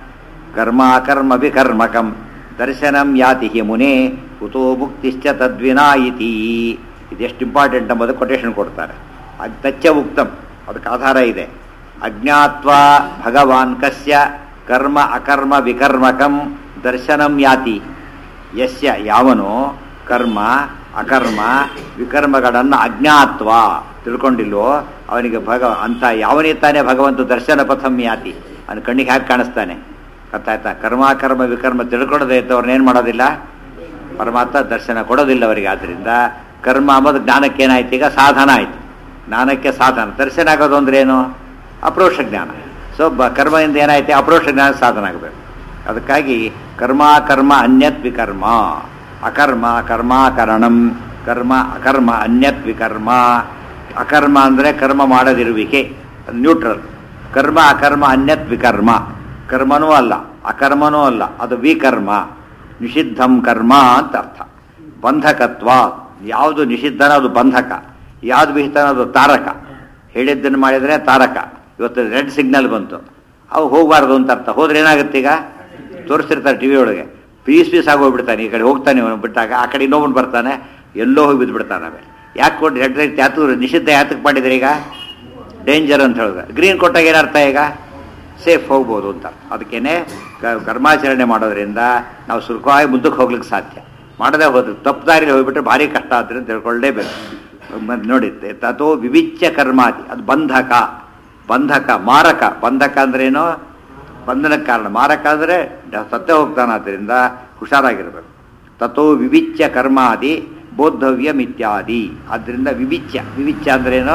ಕರ್ಮಾಕರ್ಮ ವಿಕರ್ಮಕಂ ದರ್ಶನಂ ಯಾತಿ ಹಿ ಮುನೆ ಕುತೋ ಮುಕ್ತಿಶ್ಚ ತದ್ವಿನಾ ಇತಿ ಇದೆಷ್ಟು ಇಂಪಾರ್ಟೆಂಟ್ ಎಂಬುದು ಕೊಟೇಶನ್ ಕೊಡ್ತಾರೆ ಅದು ತಚ್ಚ ಉಕ್ತಂ ಅದಕ್ಕೆ ಆಧಾರ ಇದೆ ಅಜ್ಞಾತ್ವಾ ಭಗವಾನ್ ಕಸ್ಯ ಕರ್ಮ ಅಕರ್ಮ ವಿಕರ್ಮಕಂ ದರ್ಶನಂ ಯಾತಿ ಯಸ್ಯ ಯಾವನು ಕರ್ಮ ಅಕರ್ಮ ವಿಕರ್ಮಗಳನ್ನು ಅಜ್ಞಾತ್ವ ತಿಳ್ಕೊಂಡಿಲ್ವೋ ಅವನಿಗೆ ಭಗ ಅಂತ ಯಾವನೇ ತಾನೇ ಭಗವಂತ ದರ್ಶನ ಪಥಂ ಯಾತಿ ಅವನ ಕಣ್ಣಿಗೆ ಹಾಕಿ ಕಾಣಿಸ್ತಾನೆ ಅರ್ಥ ಆಯ್ತಾ ಕರ್ಮಾಕರ್ಮ ವಿಕರ್ಮ ತಿಳ್ಕೊಳ್ಳೋದೇ ಇದ್ದವ್ರನ್ನ ಏನು ಮಾಡೋದಿಲ್ಲ ಪರಮಾತ್ಮ ದರ್ಶನ ಕೊಡೋದಿಲ್ಲ ಅವರಿಗೆ ಆದ್ದರಿಂದ ಕರ್ಮ ಅಂಬುದು ಜ್ಞಾನಕ್ಕೆ ಏನಾಯ್ತು ಈಗ ಸಾಧನ ಆಯ್ತು ಜ್ಞಾನಕ್ಕೆ ಸಾಧನ ದರ್ಶನ ಆಗೋದು ಅಂದ್ರೆ ಏನು ಅಪ್ರೋಕ್ಷ ಜ್ಞಾನ ಸೊ ಬ ಕರ್ಮದಿಂದ ಏನಾಯ್ತು ಅಪ್ರೋಕ್ಷ ಜ್ಞಾನ ಸಾಧನ ಆಗಬೇಕು ಅದಕ್ಕಾಗಿ ಕರ್ಮ ಕರ್ಮ ಅನ್ಯತ್ ವಿಕರ್ಮ ಅಕರ್ಮ ಕರ್ಮಾಕರಣಂ ಕರ್ಮ ಅಕರ್ಮ ಅನ್ಯತ್ ವಿಕರ್ಮ ಅಕರ್ಮ ಅಂದರೆ ಕರ್ಮ ಮಾಡದಿರುವಿಕೆ ನ್ಯೂಟ್ರಲ್ ಕರ್ಮ ಅಕರ್ಮ ಅನ್ಯತ್ ವಿಕರ್ಮ ಕರ್ಮನೂ ಅಲ್ಲ ಅಕರ್ಮನೂ ಅಲ್ಲ ಅದು ವಿಕರ್ಮ ನಿಷಿದ್ಧಂ ಕರ್ಮ ಅಂತ ಅರ್ಥ ಬಂಧಕತ್ವ ಯಾವುದು ನಿಷಿದ್ಧನ ಅದು ಬಂಧಕ ಯಾವುದು ವಿಹಿತನ ಅದು ತಾರಕ ಹೇಳಿದ್ದನ್ನು ಮಾಡಿದರೆ ತಾರಕ ಇವತ್ತು ರೆಡ್ ಸಿಗ್ನಲ್ ಬಂತು ಅವು ಹೋಗಬಾರ್ದು ಅಂತ ಅರ್ಥ ಹೋದ್ರೆ ಏನಾಗುತ್ತೆ ಈಗ ತೋರಿಸ್ತಿರ್ತಾರೆ ಟಿ ವಿ ಒಳಗೆ ಪೀಸ್ ಪೀಸ್ ಆಗಿ ಹೋಗ್ಬಿಡ್ತಾನೆ ಈ ಕಡೆ ಹೋಗ್ತಾನೆ ಇವನು ಬಿಟ್ಟಾಗ ಆ ಕಡೆ ಇನ್ನೊಬ್ಬನು ಬರ್ತಾನೆ ಎಲ್ಲೋ ಹೋಗಿ ಬಿದ್ದುಬಿಡ್ತಾನೆ ಆಮೇಲೆ ಯಾಕೆ ಕೊಟ್ಟು ರೆಡ್ ಲೈಟ್ ಯಾತು ನಿಷಿದ್ಧ ಯಾತಕ್ಕೆ ಮಾಡಿದ್ರೆ ಈಗ ಡೇಂಜರ್ ಅಂತ ಹೇಳಿದ್ರೆ ಗ್ರೀನ್ ಕೊಟ್ಟಾಗ ಏನರ್ಥ ಈಗ ಸೇಫ್ ಹೋಗ್ಬೋದು ಅಂತ ಅದಕ್ಕೇನೆ ಕ- ಕರ್ಮಾಚರಣೆ ಮಾಡೋದ್ರಿಂದ ನಾವು ಸುಲಭವಾಗಿ ಮುಂದಕ್ಕೆ ಹೋಗ್ಲಿಕ್ಕೆ ಸಾಧ್ಯ ಮಾಡದೆ ಹೋದ್ರೆ ತಪ್ಪು ದಾರಿಲಿ ಹೋಗ್ಬಿಟ್ರೆ ಭಾರಿ ಕಷ್ಟ ಆಗ್ತದೆ ಅಂತ ತಿಳ್ಕೊಳ್ಳೇಬೇಕು ಮತ್ತೆ ನೋಡಿ ತಥೋ ವಿವಿಚ್ಯ ಕರ್ಮಾದಿ ಅದು ಬಂಧಕ ಬಂಧಕ ಮಾರಕ ಬಂಧಕ ಅಂದ್ರೇನು ಬಂಧನಕ್ಕೆ ಕಾರಣ ಮಾರಕ ಅಂದರೆ ಸತ್ಯ ಹೋಗ್ತಾನಾದ್ರಿಂದ ಹುಷಾರಾಗಿರ್ಬೇಕು ತಥೋ ವಿವಿಚ್ಯ ಕರ್ಮಾದಿ ಬೋದ್ಧವ್ಯಂ ಇತ್ಯಾದಿ ಆದ್ದರಿಂದ ವಿವಿಚ್ಯ ವಿವಿಚ್ಯ ಅಂದ್ರೇನು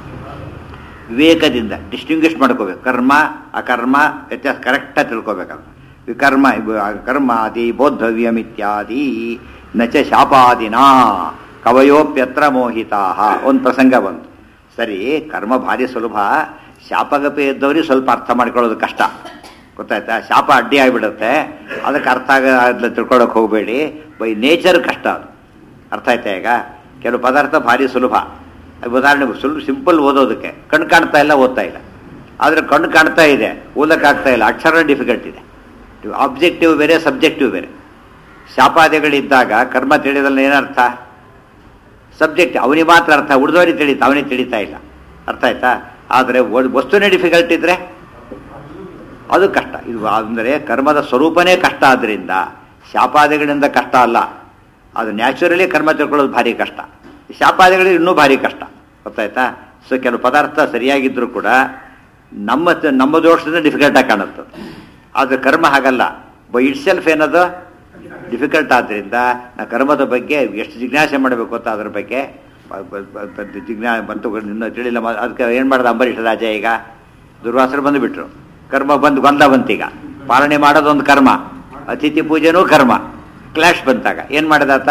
ವಿವೇಕದಿಂದ ಡಿಸ್ಟಿಂಗ್ವಿಷ್ ಮಾಡ್ಕೋಬೇಕು ಕರ್ಮ ಅಕರ್ಮ ವ್ಯತ್ಯಾಸ ಕರೆಕ್ಟಾಗಿ ತಿಳ್ಕೊಬೇಕಲ್ಲ ವಿಕರ್ಮ ಇವು ಕರ್ಮಾದಿ ಬೋದ್ಧವ್ಯಂ ಇತ್ಯಾದಿ ನಚ ಶಾಪಾದಿನ ಕವಯೋಪ್ಯತ್ರ ಮೋಹಿತಾ ಒಂದು ಪ್ರಸಂಗ ಬಂತು ಸರಿ ಕರ್ಮ ಭಾರಿ ಸುಲಭ ಶಾಪಗಪೆ ಇದ್ದವ್ರಿಗೆ ಸ್ವಲ್ಪ ಅರ್ಥ ಮಾಡ್ಕೊಳ್ಳೋದು ಕಷ್ಟ ಗೊತ್ತಾಯ್ತಾ ಶಾಪ ಅಡ್ಡಿ ಆಗಿಬಿಡುತ್ತೆ ಅದಕ್ಕೆ ಅರ್ಥ ಆಗ ಅದನ್ನ ತಿಳ್ಕೊಳಕ್ಕೆ ಹೋಗಬೇಡಿ ಬೈ ನೇಚರ್ ಕಷ್ಟ ಅದು ಅರ್ಥ ಆಯ್ತಾ ಈಗ ಕೆಲವು ಪದಾರ್ಥ ಭಾರಿ ಸುಲಭ ಅದು ಉದಾಹರಣೆ ಸುಲಭ ಸಿಂಪಲ್ ಓದೋದಕ್ಕೆ ಕಣ್ಣು ಕಾಣ್ತಾ ಇಲ್ಲ ಓದ್ತಾ ಇಲ್ಲ ಆದರೆ ಕಣ್ಣು ಕಾಣ್ತಾ ಇದೆ ಓದಕ್ಕಾಗ್ತಾ ಇಲ್ಲ ಅಕ್ಷರ ಡಿಫಿಕಲ್ಟ್ ಇದೆ ಆಬ್ಜೆಕ್ಟಿವ್ ಬೇರೆ ಸಬ್ಜೆಕ್ಟಿವ್ ಬೇರೆ ಶಾಪಾದಿಗಳಿದ್ದಾಗ ಕರ್ಮ ತಿಳಿದಲ್ಲಿ ಏನರ್ಥ ಸಬ್ಜೆಕ್ಟ್ ಅವನಿಗೆ ಮಾತ್ರ ಅರ್ಥ ಉಳಿದವರಿಗೆ ತಿಳಿತಾ ಅವನಿಗೆ ತಿಳಿತಾ ಇಲ್ಲ ಅರ್ಥ ಆಯ್ತಾ ಆದರೆ ವಸ್ತುನೇ ಡಿಫಿಕಲ್ಟ್ ಇದ್ರೆ ಅದು ಕಷ್ಟ ಇದು ಅಂದರೆ ಕರ್ಮದ ಸ್ವರೂಪನೇ ಕಷ್ಟ ಆದ್ದರಿಂದ ಶಾಪಾದಿಗಳಿಂದ ಕಷ್ಟ ಅಲ್ಲ ಅದು ನ್ಯಾಚುರಲಿ ಕರ್ಮ ತಿಳ್ಕೊಳ್ಳೋದು ಭಾರಿ ಕಷ್ಟ ಶಾಪಾದಿಗಳಿಗೆ ಇನ್ನೂ ಭಾರಿ ಕಷ್ಟ ಗೊತ್ತಾಯ್ತಾ ಸೊ ಕೆಲವು ಪದಾರ್ಥ ಸರಿಯಾಗಿದ್ದರೂ ಕೂಡ ನಮ್ಮ ನಮ್ಮ ದೋಷದಿಂದ ಡಿಫಿಕಲ್ಟಾಗಿ ಕಾಣುತ್ತೆ ಆದರೆ ಕರ್ಮ ಹಾಗಲ್ಲ ಬೈ ಇಟ್ ಸೆಲ್ಫ್ ಏನದು ಡಿಫಿಕಲ್ಟ್ ಆದ್ದರಿಂದ ನಾ ಕರ್ಮದ ಬಗ್ಗೆ ಎಷ್ಟು ಜಿಜ್ಞಾಸೆ ಮಾಡಬೇಕು ಅಂತ ಅದ್ರ ಬಗ್ಗೆ ಬ- ಬ- ಬ- ಬ- ಜಿಜ್ಞಾ ಬಂತು ಇನ್ನೂ ತಿಳಿಲ್ಲ ಮ- ಅದಕ್ಕೆ ಏನು ಮಾಡ್ದ ಅಂಬರೀಷ ರಾಜ ಈಗ ದುರ್ವಾಸರು ಬಂದುಬಿಟ್ರು ಕರ್ಮ ಬಂದು ಗೊಂದ ಬಂತೀಗ ಪಾಲನೆ ಮಾಡೋದೊಂದು ಕರ್ಮ ಅತಿಥಿ ಪೂಜೆನೂ ಕರ್ಮ ಕ್ಲಾಶ್ ಬಂತಾಗ ಏನು ಮಾಡಿದಾತ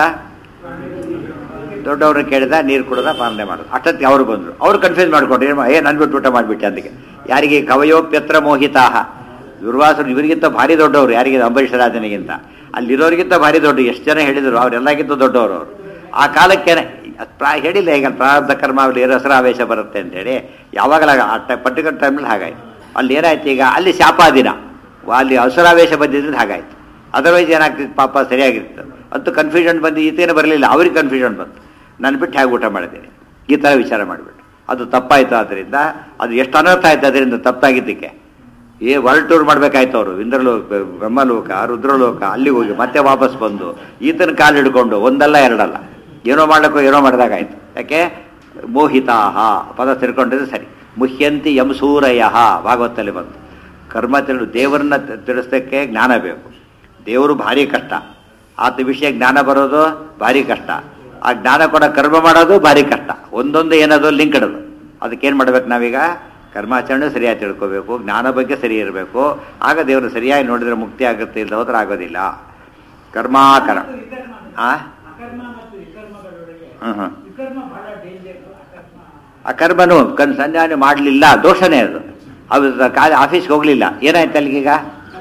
ದೊಡ್ಡವ್ರನ್ನ ಕೇಳಿದ ನೀರು ಕುಡ್ದ ಪಾಲನೆ ಮಾಡೋದು ಅಷ್ಟೊತ್ತಿಗೆ ಅವ್ರು ಬಂದರು ಅವ್ರು ಕನ್ಫ್ಯೂಸ್ ಮಾಡ್ಕೊಂಡ್ರು ಏನು ಏ ನನ್ ಬಿಟ್ಟು ಊಟ ಮಾಡಿಬಿಟ್ಟೆ ಅದಕ್ಕೆ ಯಾರಿಗೆ ಕವಯೋಪ್ಯತ್ರ ಮೋಹಿತಾಹ ದುರ್ವಾಸರು ಇವರಿಗಿಂತ ಭಾರಿ ದೊಡ್ಡವರು ಯಾರಿಗೆ ಅಂಬರೀಷ ರಾಜನಿಗಿಂತ ಅಲ್ಲಿರೋರಿಗಿಂತ ಭಾರಿ ದೊಡ್ಡ ಎಷ್ಟು ಜನ ಹೇಳಿದರು ಅವರೆಲ್ಲಕ್ಕಿಂತ ದೊಡ್ಡವರು ಅವರು ಆ ಕಾಲಕ್ಕೇನೆ ಅದ್ ಪ್ರಾ ಹೇಳಿಲ್ಲ ಈಗ ಪ್ರಾರಬ್ಧ ಕರ್ಮ ಆಗಲಿ ರಸರಾವೇಶ ಬರುತ್ತೆ ಅಂತೇಳಿ ಯಾವಾಗಲ ಆ ಪರ್ಟಿಕ್ಯುಲರ್ ಟೈಮಲ್ಲಿ ಹಾಗಾಯ್ತು ಅಲ್ಲಿ ಏನಾಯ್ತು ಈಗ ಅಲ್ಲಿ ಶಾಪಾದಿನ ಅಲ್ಲಿ ಹಸುರಾವೇಶ ಬಂದಿದ್ರೆ ಹಾಗಾಯ್ತು ಅದರ್ವೈಸ್ ಏನಾಗ್ತಿತ್ತು ಪಾಪ ಸರಿಯಾಗಿತ್ತು ಅಂತೂ ಕನ್ಫ್ಯೂಷನ್ ಬಂದು ಈತೇನು ಬರಲಿಲ್ಲ ಅವ್ರಿಗೆ ಕನ್ಫ್ಯೂಷನ್ ಬಂತು ನಾನು ಬಿಟ್ಟು ಹೇಗೆ ಊಟ ಮಾಡಿದ್ದೀನಿ ಈ ಥರ ವಿಚಾರ ಮಾಡಿಬಿಟ್ಟು ಅದು ತಪ್ಪಾಯಿತು ಆದ್ದರಿಂದ ಅದು ಎಷ್ಟು ಅನರ್ಥ ಆಯ್ತು ಅದರಿಂದ ತಪ್ಪಾಗಿದ್ದಕ್ಕೆ ಏ ವರ್ಲ್ಡ್ ಟೂರ್ ಮಾಡ್ಬೇಕಾಯ್ತು ಅವರು ಇಂದ್ರಲೋಕ ಬ್ರಹ್ಮಲೋಕ ರುದ್ರಲೋಕ ಅಲ್ಲಿ ಹೋಗಿ ಮತ್ತೆ ವಾಪಸ್ ಬಂದು ಈತನ ಕಾಲು ಹಿಡ್ಕೊಂಡು ಒಂದಲ್ಲ ಎರಡಲ್ಲ ಏನೋ ಮಾಡ್ಲಿಕ್ಕೋ ಏನೋ ಮಾಡಿದಾಗಾಯ್ತು ಯಾಕೆ ಮೋಹಿತಾಹ ಪದ ತಿಳ್ಕೊಂಡಿದ್ರೆ ಸರಿ ಮುಹ್ಯಂತಿ ಯಂಸೂರಯ ಭಾಗವತಲ್ಲಿ ಬಂತು ಕರ್ಮ ತಿಳು ದೇವರನ್ನ ತಿ- ತಿಳಿಸೋಕ್ಕೆ ಜ್ಞಾನ ಬೇಕು ದೇವರು ಭಾರಿ ಕಷ್ಟ ಆತ ವಿಷಯ ಜ್ಞಾನ ಬರೋದು ಭಾರಿ ಕಷ್ಟ ಆ ಜ್ಞಾನ ಕೂಡ ಕರ್ಮ ಮಾಡೋದು ಭಾರಿ ಕಷ್ಟ ಒಂದೊಂದು ಏನದು ಲಿಂಕ್ ಇಡೋದು ಅದಕ್ಕೇನು ಮಾಡ್ಬೇಕು ನಾವೀಗ ಕರ್ಮಾಚರಣೆ ಸರಿಯಾಗಿ ತಿಳ್ಕೋಬೇಕು ಜ್ಞಾನ ಬಗ್ಗೆ ಸರಿ ಇರಬೇಕು ಆಗ ದೇವರು ಸರಿಯಾಗಿ ನೋಡಿದ್ರೆ ಮುಕ್ತಿ ಆಗುತ್ತೆ ಇಲ್ಲ ಹೋದ್ರೆ ಆಗೋದಿಲ್ಲ ಕರ್ಮಾಕರ ಆ ಅಕರ್ಮ ಮತ್ತು ವಿಕರ್ಮಗಳೊಳಗೆ ಹ್ಮ್ ಹ್ಮ್ ವಿಕರ್ಮ ಬಹಳ ಡೇಂಜರ್ ಅಕರ್ಮ ಅಕರ್ಮನು ಕಣ್ ಸಂಧಾನ ಮಾಡಲಿಲ್ಲ ದೋಷನೇ ಅದು ಅದು ಕಾಲ ಆಫೀಸ್ಗೆ ಹೋಗಲಿಲ್ಲ ಏನಾಯ್ತು ಅಲ್ಲಿಗೀಗ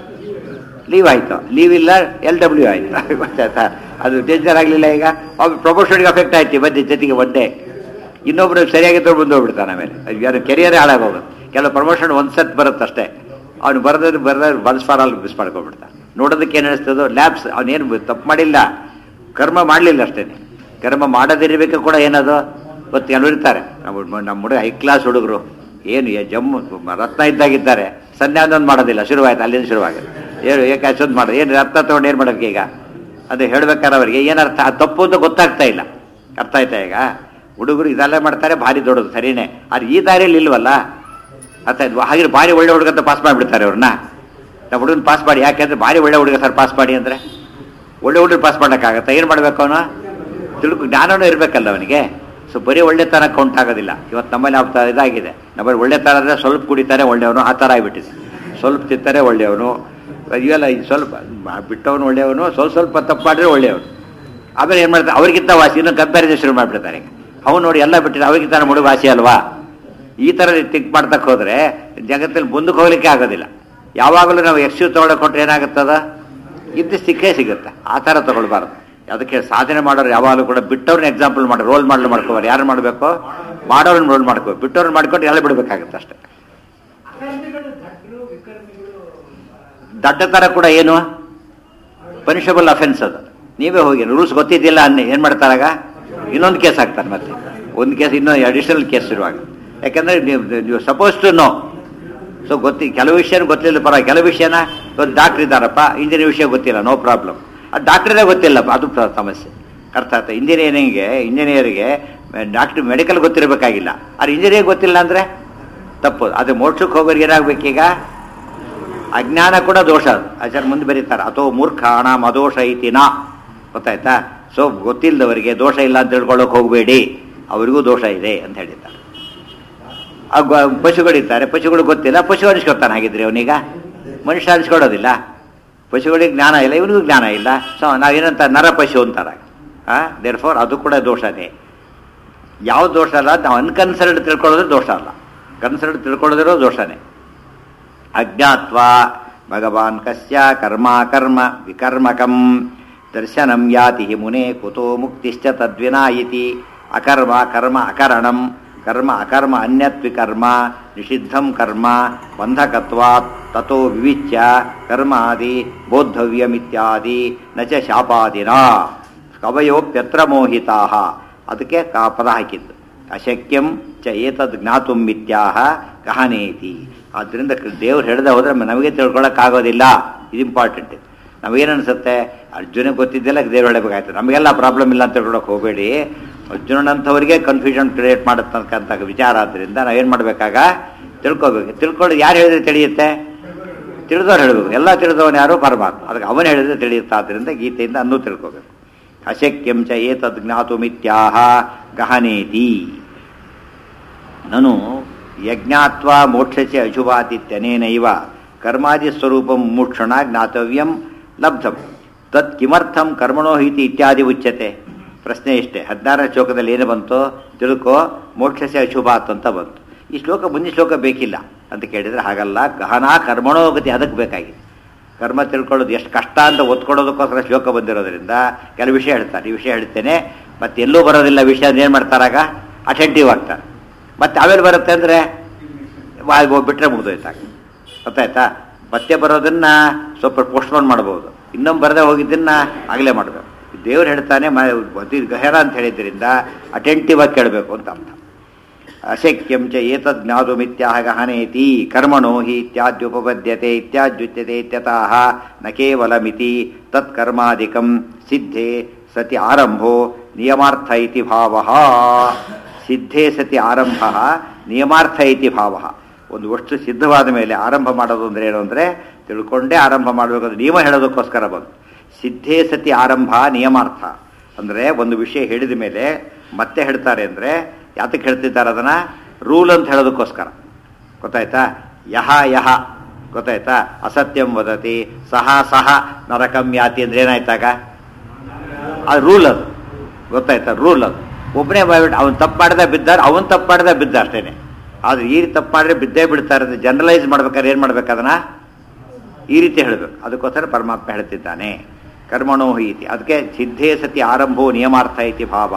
ಲೀವ್ ಆಯಿತು ಲೀವ್ ಇಲ್ಲ ಎಲ್ ಡಬ್ಲ್ಯೂ ಆಯಿತು ಗೊತ್ತಾಯ್ತಾ ಅದು ಡೇಂಜರ್ ಆಗಲಿಲ್ಲ ಈಗ ಅವ್ರು ಪ್ರಮೋಷನ್ಗೆ ಅಫೆಕ್ಟ್ ಆಯ್ತು ಬನ್ನಿ ಜೊತೆಗೆ ಒಂದೇ ಇನ್ನೊಬ್ರು ಸರಿಯಾಗಿದ್ದು ಬಂದು ಹೋಗ್ಬಿಡ್ತಾನೆ ಆಮೇಲೆ ಯಾರು ಕೆರಿಯರೇ ಹಾಳಾಗೋಗುತ್ತೆ ಕೆಲವು ಪ್ರಮೋಷನ್ ಒಂದು ಸತ್ ಬರುತ್ತೆ ಅಷ್ಟೇ ಅವ್ನು ಬರೆದ್ರೆ ಬರೆದ್ರೆ ಬಲ್ಸ್ ಫಾರಲ್ಲಿ ಮಿಸ್ ಮಾಡ್ಕೊಂಡ್ಬಿಡ್ತಾನೆ ನೋಡೋದಕ್ಕೆ ಏನು ಅನಿಸ್ತದೋ ಲ್ಯಾಬ್ಸ್ ಅವನೇನು ತಪ್ಪು ಮಾಡಿಲ್ಲ ಕರ್ಮ ಮಾಡಲಿಲ್ಲ ಅಷ್ಟೇ ಕರ್ಮ ಮಾಡದಿರಬೇಕು ಕೂಡ ಏನದು ಗೊತ್ತು ಕೆಲವರು ಇರ್ತಾರೆ ನಮ್ಮ ನಮ್ಮ ಹುಡುಗ ಹೈ ಕ್ಲಾಸ್ ಹುಡುಗರು ಏನು ಏ ಜಮ್ಮು ರತ್ನ ಇದ್ದಾಗಿದ್ದಾರೆ ಸಂಧ್ಯಾವಂದನ ಮಾಡೋದಿಲ್ಲ ಶುರುವಾಯ್ತು ಅಲ್ಲಿಂದ ಶುರುವಾಗಿದೆ ಏನು ಏಕೆ ಅಷ್ಟೊಂದು ಮಾಡೋದು ಏನು ರತ್ನ ತೊಗೊಂಡು ಏನು ಮಾಡೋಕ್ಕೆ ಈಗ ಅದು ಹೇಳ್ಬೇಕಾದ್ರೆ ಅವರಿಗೆ ಏನರ್ಥ ಅದು ತಪ್ಪು ಅಂತ ಗೊತ್ತಾಗ್ತಾ ಇಲ್ಲ ಅರ್ಥ ಆಯ್ತಾ ಈಗ ಹುಡುಗರು ಇದೆಲ್ಲ ಮಾಡ್ತಾರೆ ಭಾರಿ ದೊಡ್ಡದು ಸರಿನೇ ಅದು ಈ ದಾರಿಯಲ್ಲಿ ಇಲ್ವಲ್ಲ ಅರ್ಥ ಆಯ್ತು ಹಾಗೆ ಭಾರಿ ಒಳ್ಳೆ ಹುಡುಗ ಅಂತ ಪಾಸ್ ಮಾಡಿಬಿಡ್ತಾರೆ ಅವ್ರನ್ನ ನಮ್ಮ ಹುಡುಗನ ಪಾಸ್ ಮಾಡಿ ಯಾಕೆಂದ್ರೆ ಭಾರಿ ಒಳ್ಳೆ ಹುಡುಗ ಸರ್ ಪಾಸ್ ಮಾಡಿ ಅಂದರೆ ಒಳ್ಳೆ ಹುಡುಗರು ಪಾಸ್ ಮಾಡೋಕ್ಕಾಗತ್ತಾ ಏನು ಮಾಡಬೇಕು ಅವನು ತಿಳ್ಕೊ ಜ್ಞಾನನೂ ಇರಬೇಕಲ್ಲ ಅವನಿಗೆ ಸೊ ಬರೀ ಒಳ್ಳೆತನ ಕೌಂಟ್ ಆಗೋದಿಲ್ಲ ಇವತ್ತು ನಮ್ಮಲ್ಲಿ ಆ ತ- ಇದಾಗಿದೆ ನಮ್ಮಲ್ಲಿ ಒಳ್ಳೆತನ ಅಂದರೆ ಸ್ವಲ್ಪ ಕುಡಿತಾರೆ ಒಳ್ಳೆಯವನು ಆ ಥರ ಆಗಿಬಿಟ್ಟಿದೆ ಸ್ವಲ್ಪ ತಿಂತಾರೆ ಒಳ್ಳೆಯವನು ಇವೆಲ್ಲ ಈ ಸ್ವಲ್ಪ ಮ- ಬಿಟ್ಟವನು ಒಳ್ಳೆಯವನು ಸ್ವಲ್ಪ ಸ್ವಲ್ಪ ತಪ್ಪು ಮಾಡಿದ್ರೆ ಒಳ್ಳೆಯವನು ಆಮೇಲೆ ಏನು ಮಾಡ್ತಾರೆ ಅವ್ರಿಗಿಂತ ವಾಸಿ ಇನ್ನೂ ಕಂಪ್ಯಾರಿಸನ್ ಶುರು ಮಾಡಿಬಿಡ್ತಾರೆ ಈಗ ಅವ್ನು ನೋಡಿ ಎಲ್ಲ ಬಿಟ್ಟಿದ್ರೆ ಅವ್ರಿಗಿಂತ ನಮ್ಮ ಹುಡುಗ ವಾಸಿ ಅಲ್ವಾ ಈ ಥರ ಥಿಂಕ್ ಮಾಡ್ತಕ್ಕೆ ಹೋದರೆ ಜಗತ್ತಲ್ಲಿ ಮುಂದಕ್ಕೆ ಹೋಗ್ಲಿಕ್ಕೆ ಆಗೋದಿಲ್ಲ ಯಾವಾಗಲೂ ನಾವು ಎಕ್ಸ್ಯೂ ತೊಗೊಳಕ್ಕೆ ಕೊಟ್ಟರೆ ಏನಾಗುತ್ತದ ಇದ್ದು ಸಿಕ್ಕೇ ಸಿಗುತ್ತೆ ಆ ಥರ ತಗೊಳ್ಬಾರ್ದು ಅದಕ್ಕೆ ಸಾಧನೆ ಮಾಡೋರು ಯಾವಾಗಲೂ ಕೂಡ ಬಿಟ್ಟವ್ರನ್ನ ಎಕ್ಸಾಂಪಲ್ ಮಾಡಿ ರೋಲ್ ಮಾಡಲು ಮಾಡ್ಕೋಬಾರ್ದು ಯಾರು ಮಾಡಬೇಕು ಮಾಡೋರನ್ನ ರೋಲ್ ಮಾಡ್ಕೋ ಬಿಟ್ಟವ್ರನ್ನ ಮಾಡ್ಕೊಂಡು ಎಲ್ಲ ಬಿಡಬೇಕಾಗುತ್ತೆ ಅಷ್ಟೇ ಅಕರ್ಮಿಗಳು ದಡ್ರು ವಿಕರ್ಮಿಗಳು ದಡ್ಡತನ ಕೂಡ ಏನು ಪನಿಷಬಲ್ ಅಫೆನ್ಸ್ ಅದು ನೀವೇ ಹೋಗಿ ರೂಲ್ಸ್ ಗೊತ್ತಿದ್ದಿಲ್ಲ ಅನ್ನಿ ಏನು ಮಾಡ್ತಾರಾಗ ಇನ್ನೊಂದು ಕೇಸ್ ಹಾಕ್ತಾರೆ ಮತ್ತೆ ಒಂದು ಕೇಸ್ ಇನ್ನೊಂದು ಅಡಿಷನಲ್ ಕೇಸ್ ಶುರುವಾಗ ಯಾಕಂದ್ರೆ ನೀವು ನೀವು ಸಪೋಸ್ ಟು ನೋ ಸೊ ಗೊತ್ತಿ ಕೆಲವು ವಿಷಯ ಗೊತ್ತಿಲ್ಲ ಪರ ಕೆಲವು ವಿಷಯನ ಒಂದು ಡಾಕ್ಟರ್ ಇದ್ದಾರಪ್ಪ ಇಂಜಿನಿಯರ್ ವಿಷಯ ಗೊತ್ತಿಲ್ಲ ನೋ ಪ್ರಾಬ್ಲಮ್ ಆ ಡಾಕ್ಟ್ರೇ ಗೊತ್ತಿಲ್ಲಪ್ಪ ಅದು ಪ್ರ- ಸಮಸ್ಯೆ ಅರ್ಥ ಆಯ್ತಾ ಇಂಜಿನಿಯರಿಂಗ್ಗೆ ಇಂಜಿನಿಯರಿಗೆ ಡಾಕ್ಟ್ರ್ ಮೆಡಿಕಲ್ ಗೊತ್ತಿರಬೇಕಾಗಿಲ್ಲ ಅದು ಇಂಜಿನಿಯರ್ ಗೊತ್ತಿಲ್ಲ ಅಂದರೆ ತಪ್ಪು ಅದು ಮೋಕ್ಷಕ್ಕೆ ಹೋಗೋರಿಗೆ ಏನಾಗಬೇಕೀಗ ಅಜ್ಞಾನ ಕೂಡ ದೋಷ ಅದು ಆಚಾರ್ಯ ಮುಂದೆ ಬರೀತಾರೆ ಅಥೋ ಮೂರ್ಖಾಣ ಮದೋಷ ಐತಿನ ಗೊತ್ತಾಯ್ತಾ ಸೊ ಗೊತ್ತಿಲ್ಲದವರಿಗೆ ದೋಷ ಇಲ್ಲ ಅಂತ ತಿಳ್ಕೊಳ್ಳೋಕೆ ಹೋಗಬೇಡಿ ಅವರಿಗೂ ದೋಷ ಇದೆ ಅಂತ ಹೇಳಿದ್ದಾರೆ ಆ ಗ- ಪಶುಗಳಿದ್ದಾರೆ ಪಶುಗಳು ಗೊತ್ತಿಲ್ಲ ಪಶು ಅನಿಸ್ಕೊತಾನೆ ಹಾಗಿದ್ರೆ ಅವನೀಗ ಮನುಷ್ಯ ಅನಿಸ್ಕೊಳ್ಳೋದಿಲ್ಲ ಪಶುಗಳಿಗೆ ಜ್ಞಾನ ಇಲ್ಲ ಇವನಿಗೂ ಜ್ಞಾನ ಇಲ್ಲ ಸೊ ನಾವೇನಂತ ನರ ಪಶು ಅಂತಾರೆ ಆ ದೇರ್ ಫೋರ್ ಅದು ಕೂಡ ದೋಷನೇ ಯಾವ ದೋಷ ಅಲ್ಲ ನಾವು ಅನ್ಕನ್ಸರ್ಡ್ ತಿಳ್ಕೊಳ್ಳೋದು ದೋಷ ಅಲ್ಲ ಕನ್ಸರ್ಡ್ ತಿಳ್ಕೊಳ್ಳೋದಿರೋ ದೋಷನೇ ಅಜ್ಞಾತ್ವ ಭಗವಾನ್ ಕಸ್ಯ ಕರ್ಮಾಕರ್ಮ ವಿಕರ್ಮಕಂ ದರ್ಶನಂ ಯಾತಿ ಹಿ ಮುನೆ ಕುತೋ ಮುಕ್ತಿಶ್ಚ ತದ್ವಿನಾ ಇತಿ ಅಕರ್ಮ ಕರ್ಮ ಅಕರಣಂ ಕರ್ಮ ಅಕರ್ಮ ಅನ್ಯತ್ ವಿಕರ್ಮ ನಿಷಿದ್ಧಂ ಕರ್ಮ ಬಂಧಕತ್ವಾತ್ ತಥೋ ವಿವಿಚ್ಯ ಕರ್ಮಾದಿ ಬೋದ್ಧವ್ಯಮಿತ್ಯಾದಿ ನ ಚ ಶಾಪಾದಿನ ಕವಯೋಪ್ಯತ್ರ ಮೋಹಿತಾ ಅದಕ್ಕೆ ಕಾ ಪದ ಹಾಕಿದ್ದು ಅಶಕ್ಯಂ ಚ ಏತದ್ ಜ್ಞಾತು ಮಿತ್ಯಾಹ ಕಹನೇತಿ ಆದ್ದರಿಂದ ದೇವ್ರು ಹೇಳ್ದೆ ಹೋದ್ರೆ ನಮಗೆ ತಿಳ್ಕೊಳಕ್ಕಾಗೋದಿಲ್ಲ ಇದು ಇಂಪಾರ್ಟೆಂಟ್ ನಮಗೇನು ಅನ್ಸುತ್ತೆ ಅರ್ಜುನ ಗೊತ್ತಿದ್ದೆಲ್ಲ ದೇವ್ರು ಹೇಳಬೇಕಾಯ್ತು ನಮಗೆಲ್ಲ ಪ್ರಾಬ್ಲಮ್ ಇಲ್ಲ ಅಂತ ತಿಳ್ಕೊಳಕ್ಕೆ ಹೋಗಬೇಡಿ ಅರ್ಜುನನಂಥವ್ರಿಗೆ ಕನ್ಫ್ಯೂಷನ್ ಕ್ರಿಯೇಟ್ ಮಾಡತಕ್ಕಂಥ ವಿಚಾರ ಆದ್ದರಿಂದ ನಾವೇನು ಮಾಡಬೇಕಾಗ ತಿಳ್ಕೊಬೇಕು ತಿಳ್ಕೊಳ್ಳೋದು ಯಾರು ಹೇಳಿದ್ರೆ ತಿಳಿಯುತ್ತೆ ತಿಳಿದವ್ರು ಹೇಳಬೇಕು ಎಲ್ಲ ತಿಳಿದವನು ಯಾರು ಪರಮಾತ್ಮ ಅದಕ್ಕೆ ಅವನು ಹೇಳಿದ್ರೆ ತಿಳಿಯುತ್ತೆ ಆದ್ದರಿಂದ ಗೀತೆಯಿಂದ ಅನ್ನೂ ತಿಳ್ಕೋಬೇಕು ಅಶಕ್ಯಂ ಚ ಏತದ್ ಜ್ಞಾತು ಮಿತ್ಯಾಹ ಗಹನೇತಿ ನನು ಯಜ್ಞಾತ್ವ ಮೋಕ್ಷಚ ಅಶುಭಾತಿತ್ಯನೇನೈವ ಕರ್ಮಾದಿ ಸ್ವರೂಪ ಮುಕ್ಷಣ ಜ್ಞಾತವ್ಯಂ ಲಬ್ಧಂ ತತ್ ಕಿಮರ್ಥಂ ಕರ್ಮಣೋ ಹಿತಿ ಇತ್ಯಾದಿ ಉಚ್ಯತೆ ಪ್ರಶ್ನೆ ಇಷ್ಟೇ ಹದಿನಾರನೇ ಶ್ಲೋಕದಲ್ಲಿ ಏನು ಬಂತು ತಿಳ್ಕೋ ಮೋಕ್ಷಸ ಅಶುಭಾತ್ ಅಂತ ಬಂತು ಈ ಶ್ಲೋಕ ಮುಂದಿನ ಶ್ಲೋಕ ಬೇಕಿಲ್ಲ ಅಂತ ಕೇಳಿದರೆ ಹಾಗಲ್ಲ ಗಹನ ಕರ್ಮಣೋಗತಿ ಅದಕ್ಕೆ ಬೇಕಾಗಿದೆ ಕರ್ಮ ತಿಳ್ಕೊಳ್ಳೋದು ಎಷ್ಟು ಕಷ್ಟ ಅಂತ ಒತ್ಕೊಡೋದಕ್ಕೋಸ್ಕರ ಶ್ಲೋಕ ಬಂದಿರೋದ್ರಿಂದ ಕೆಲವು ವಿಷಯ ಹೇಳ್ತಾರೆ ಈ ವಿಷಯ ಹೇಳ್ತೇನೆ ಮತ್ತೆ ಎಲ್ಲೂ ಬರೋದಿಲ್ಲ ವಿಷಯ ಏನು ಮಾಡ್ತಾರಾಗ ಅಟೆಂಟಿವ್ ಆಗ್ತಾರೆ ಮತ್ತೆ ಆಮೇಲೆ ಬರುತ್ತೆ ಅಂದರೆ ಬಿಟ್ಟರೆ ಮುಗಿದೋಯ್ತಾಗ ಗೊತ್ತಾಯ್ತಾ ಮತ್ತೆ ಬರೋದನ್ನ ಸ್ವಲ್ಪ ಪೋಸ್ಟ್ಪೋನ್ ಮಾಡ್ಬೋದು ಇನ್ನೊಮ್ಮೆ ಬರದೇ ಹೋಗಿದ್ದನ್ನ ಆಗಲೇ ಮಾಡಬೇಕು ದೇವ್ರು ಹೇಳ್ತಾನೆ ಮ ಅತಿ ಗಹರ ಅಂತ ಹೇಳಿದ್ರಿಂದ ಅಟೆಂಟಿವ್ ಆಗಿ ಕೇಳಬೇಕು ಅಂತ ಅರ್ಥ ಅಶಕ್ಯಂ ಚ ಏತದ್ ಜ್ಞಾತು ಮಿತ್ಯಾಹ ಗಹನೇತಿ ಕರ್ಮಣೋ ಹಿ ಇತ್ಯಾದ್ಯುಪಪದ್ಯತೆ ಇತ್ಯಾದ್ಯುಚ್ಯತೆ ಇತ್ಯತಃ ನ ಕೇವಲಮಿತಿ ತತ್ ಕರ್ಮಾದಿಕಂ ಸಿದ್ಧೆ ಸತಿ ಆರಂಭೋ ನಿಯಮಾರ್ಥ ಇತಿ ಭಾವ ಸಿದ್ಧೇ ಸತಿ ಆರಂಭ ನಿಯಮಾರ್ಥ ಇತಿ ಭಾವ ಒಂದು ವಸ್ತು ಸಿದ್ಧವಾದ ಮೇಲೆ ಆರಂಭ ಮಾಡೋದು ಅಂದ್ರೆ ಏನು ಅಂದರೆ ತಿಳ್ಕೊಂಡೇ ಆರಂಭ ಮಾಡಬೇಕು ಅದು ನಿಯಮ ಹೇಳೋದಕ್ಕೋಸ್ಕರ ಬಂತು ಸಿದ್ಧೇ ಸತಿ ಆರಂಭ ನಿಯಮಾರ್ಥ ಅಂದರೆ ಒಂದು ವಿಷಯ ಹೇಳಿದ ಮೇಲೆ ಮತ್ತೆ ಹೇಳ್ತಾರೆ ಅಂದರೆ ಯಾತಕ್ಕೆ ಹೇಳ್ತಿದ್ದಾರೆ ಅದನ್ನು ರೂಲ್ ಅಂತ ಹೇಳೋದಕ್ಕೋಸ್ಕರ ಗೊತ್ತಾಯ್ತಾ ಯಹ ಯಹ ಗೊತ್ತಾಯ್ತಾ ಅಸತ್ಯಂ ವದತಿ ಸಹ ಸಹ ನರಕಂ ಯಾತಿ ಅಂದ್ರೆ ಏನಾಯ್ತಾಗ ಅದು ರೂಲ್ ಅದು ಗೊತ್ತಾಯ್ತಾ ರೂಲ್ ಅದು ಒಬ್ಬನೇ ಬಾಯ್ಬಿಟ್ಟು ಅವ್ನು ತಪ್ಪು ಮಾಡಿದ ಬಿದ್ದಾರೆ ಅವನು ತಪ್ಪು ಮಾಡಿದ ಬಿದ್ದ ಅಷ್ಟೇನೆ ಆದ್ರೆ ಈ ರೀತಿ ತಪ್ಪು ಮಾಡಿದ್ರೆ ಬಿದ್ದೇ ಬಿಡ್ತಾರೆ ಅಂತ ಜನರಲೈಸ್ ಮಾಡ್ಬೇಕಾದ್ರೆ ಏನು ಮಾಡ್ಬೇಕು ಅದನ್ನ ಈ ರೀತಿ ಹೇಳಬೇಕು ಅದಕ್ಕೋಸ್ಕರ ಪರಮಾತ್ಮ ಹೇಳ್ತಿದ್ದಾನೆ ಕರ್ಮಣೋ ಇತಿ ಅದಕ್ಕೆ ಸಿದ್ಧೇ ಸತಿ ಆರಂಭೋ ನಿಯಮಾರ್ಥ ಇತಿ ಭಾವ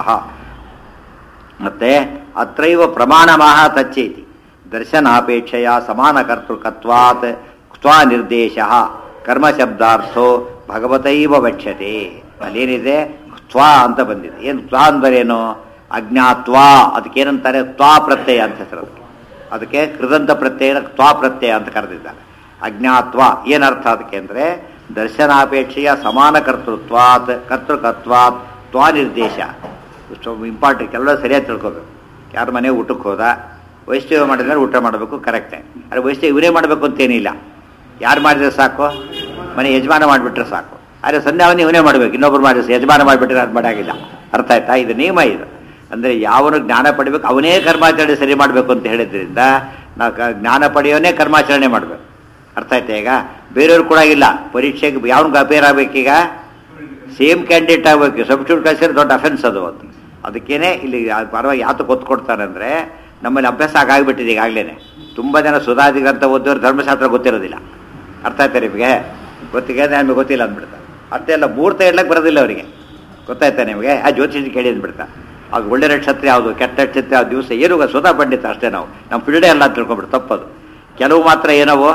ಮತ್ತೆ ಅತ್ರೈವ ಪ್ರಮಾಣಮಾಹ ತಚ್ಚೇತಿ ದರ್ಶನಾಪೇಕ್ಷೆಯ ಸಮಾನ ಕರ್ತೃಕತ್ವಾತ್ ಕ್ವಾ ನಿರ್ದೇಶ ಕರ್ಮಶಬ್ದಾರ್ಥೋ ಭಗವತೈವ ವಕ್ಷ್ಯತೆ ಅಲ್ಲೇನಿದೆ ತ್ವಾ ಅಂತ ಬಂದಿದೆ ಏನು ತ್ವಾ ಅಂದರೇನು ಅಜ್ಞಾತ್ವಾ ಅದಕ್ಕೇನಂತಾರೆ ತ್ವಾ ಪ್ರತ್ಯಯ ಅಂತ ಹೆಸರು ಅದಕ್ಕೆ ಅದಕ್ಕೆ ಕೃದಂತ ಪ್ರತ್ಯಯ ತ್ವಾ ಪ್ರತ್ಯಯ ಅಂತ ಕರೆದಿದ್ದಾರೆ ಅಜ್ಞಾತ್ವ ಏನರ್ಥ ಅದಕ್ಕೆ ಅಂದರೆ ದರ್ಶನಾಪೇಕ್ಷೆಯ ಸಮಾನ ಕರ್ತೃತ್ವಾತ್ ಕರ್ತೃಕತ್ವಾತ್ ತ್ವಾ ನಿರ್ದೇಶ ಇಂಪಾರ್ಟೆಂಟ್ ಕೆಲವು ಸರಿಯಾಗಿ ತಿಳ್ಕೊಬೇಕು ಯಾರ ಮನೆ ಊಟಕ್ಕೆ ಹೋದ ವೈಷ್ಣವ ಮಾಡಿದ್ರೆ ಊಟ ಮಾಡಬೇಕು ಕರೆಕ್ಟೇ ಆದರೆ ವೈಷ್ಣವ ಇವರೇ ಮಾಡಬೇಕು ಅಂತೇನಿಲ್ಲ ಯಾರು ಮಾಡಿದ್ರೆ ಸಾಕು ಮನೆ ಯಜಮಾನ ಮಾಡಿಬಿಟ್ರೆ ಸಾಕು ಆದರೆ ಸಂಧ್ಯಾವನ್ನ ಇವನೇ ಮಾಡಬೇಕು ಇನ್ನೊಬ್ರು ಮಾಡಿದ್ರೆ ಯಜಮಾನ ಮಾಡಿಬಿಟ್ರೆ ಅದು ಮಾಡಾಗಿಲ್ಲ ಅರ್ಥ ಆಯ್ತಾ ಇದು ನಿಯಮ ಇದು ಅಂದರೆ ಯಾವನು ಜ್ಞಾನ ಪಡಿಬೇಕು ಅವನೇ ಕರ್ಮಾಚರಣೆ ಸರಿ ಮಾಡಬೇಕು ಅಂತ ಹೇಳಿದ್ರಿಂದ ನಾವು ಕ- ಜ್ಞಾನ ಪಡೆಯೋನೇ ಕರ್ಮಾಚರಣೆ ಮಾಡಬೇಕು ಅರ್ಥ ಆಯ್ತಾ ಈಗ ಬೇರೆಯವ್ರು ಕೂಡ ಇಲ್ಲ ಪರೀಕ್ಷೆಗೆ ಯಾವನಿಗೆ ಅಪೇರ್ ಆಗಬೇಕೀಗ ಸೇಮ್ ಕ್ಯಾಂಡಿಡೇಟ್ ಆಗಬೇಕು ಸಬ್ಸ್ಟಿಟ್ಯೂಟ್ ಕಳಿಸಿದ್ರೆ ದೊಡ್ಡ ಅಫೆನ್ಸ್ ಅದು ಒಂದು ಅದಕ್ಕೇನೆ ಇಲ್ಲಿ ಯಾ- ಪರವಾಗಿ ಯಾತಕ್ಕೆ ಒತ್ತು ಕೊಡ್ತಾರೆ ಅಂದರೆ ನಮ್ಮಲ್ಲಿ ಅಭ್ಯಾಸ ಆಗಾಗ್ಬಿಟ್ಟಿದೆ ಈಗಾಗಲೇ ತುಂಬ ಜನ ಸುಧಾದಿಗಂತ ಓದೋರು ಧರ್ಮಶಾಸ್ತ್ರ ಗೊತ್ತಿರೋದಿಲ್ಲ ಅರ್ಥ ಆಯ್ತಾ ನಿಮಗೆ ಗೊತ್ತಿಗೆ ನಮಗೆ ಗೊತ್ತಿಲ್ಲ ಅಂದ್ಬಿಡ್ತಾರೆ ಅರ್ಥ ಎಲ್ಲ ಮೂರ್ತ ಇಡ್ಲಕ್ಕೆ ಬರೋದಿಲ್ಲ ಅವರಿಗೆ ಗೊತ್ತಾಯ್ತಾ ನಿಮಗೆ ಆ ಜ್ಯೋತಿಷಿ ಕೇಳಿ ಅಂದ್ಬಿಡ್ತಾ ಅದು ಒಳ್ಳೆ ನಕ್ಷತ್ರ ಯಾವುದು ಕೆಟ್ಟ ನಕ್ಷತ್ರ ಯಾವ್ದು ದಿವಸ ಏನು ಗೊತ್ತು, ಸ್ವತಃ ಪಂಡಿತ ಅಷ್ಟೇ ನಾವು ನಮ್ಮ ಫೀಲ್ಡೇ ಎಲ್ಲ ಅಂತ ತಿಳ್ಕೊಂಬಿಟ್ಟು ತಪ್ಪದು ಕೆಲವು ಮಾತ್ರ ಏನವು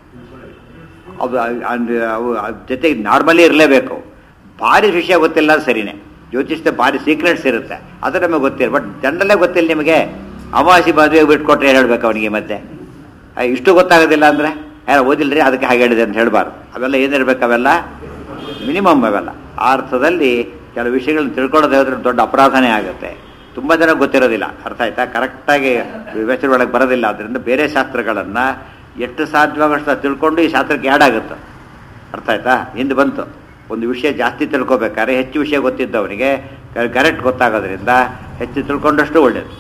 ಅವು ಅಂದ್- ಅವು ಅದ್ ಜೊತೆಗೆ ನಾರ್ಮಲಿ ಇರಲೇಬೇಕು ಭಾರಿ ವಿಷಯ ಗೊತ್ತಿಲ್ಲ ಅದು ಸರಿನೇ ಜ್ಯೋತಿಷ್ಯ ಭಾರಿ ಸೀಕ್ರೆಟ್ಸ್ ಇರುತ್ತೆ ಅದು ನಮಗೆ ಗೊತ್ತಿಲ್ಲ ಬಟ್ ಜನರಲ್ಲೇ ಗೊತ್ತಿಲ್ಲ ನಿಮಗೆ ಅಮಾವಾಸಿ ಮದುವೆಗೆ ಬಿಟ್ಕೊಟ್ರೆ ಏನು ಹೇಳ್ಬೇಕು ಅವನಿಗೆ ಮತ್ತೆ ಆ, ಇಷ್ಟು ಗೊತ್ತಾಗೋದಿಲ್ಲ ಅಂದರೆ ಯಾರು ಓದಿಲ್ರಿ ಅದಕ್ಕೆ ಹಾಗೆ ಹೇಳಿದೆ ಅಂತ ಹೇಳಬಾರ್ದು ಅವೆಲ್ಲ ಏನಿರ್ಬೇಕು ಅವೆಲ್ಲ ಮಿನಿಮಮ್ ಅವೆಲ್ಲ ಆ ಅರ್ಥದಲ್ಲಿ ಕೆಲವು ವಿಷಯಗಳನ್ನ ತಿಳ್ಕೊಳ್ಳೋದು ಹೋದ್ರೆ ದೊಡ್ಡ ಅಪರಾಧನೇ ಆಗುತ್ತೆ ತುಂಬ ಜನ ಗೊತ್ತಿರೋದಿಲ್ಲ ಅರ್ಥ ಆಯ್ತಾ ಕರೆಕ್ಟಾಗಿ ವಿವೇಚನೆ ಒಳಗೆ ಬರೋದಿಲ್ಲ ಅದರಿಂದ ಬೇರೆ ಶಾಸ್ತ್ರಗಳನ್ನು ಎಷ್ಟು ಸಾಧ್ಯವಾಗಷ್ಟು ತಿಳ್ಕೊಂಡು ಈ ಶಾಸ್ತ್ರಕ್ಕೆ ಆ್ಯಡ್ ಆಗುತ್ತೆ ಅರ್ಥ ಆಯ್ತಾ ಹಿಂದೆ ಬಂತು ಒಂದು ವಿಷಯ ಜಾಸ್ತಿ ತಿಳ್ಕೊಬೇಕಾದ್ರೆ ಹೆಚ್ಚು ವಿಷಯ ಗೊತ್ತಿದ್ದವನಿಗೆ ಕರೆಕ್ಟ್ ಗೊತ್ತಾಗೋದ್ರಿಂದ ಹೆಚ್ಚು ತಿಳ್ಕೊಂಡಷ್ಟು ಒಳ್ಳೆಯದು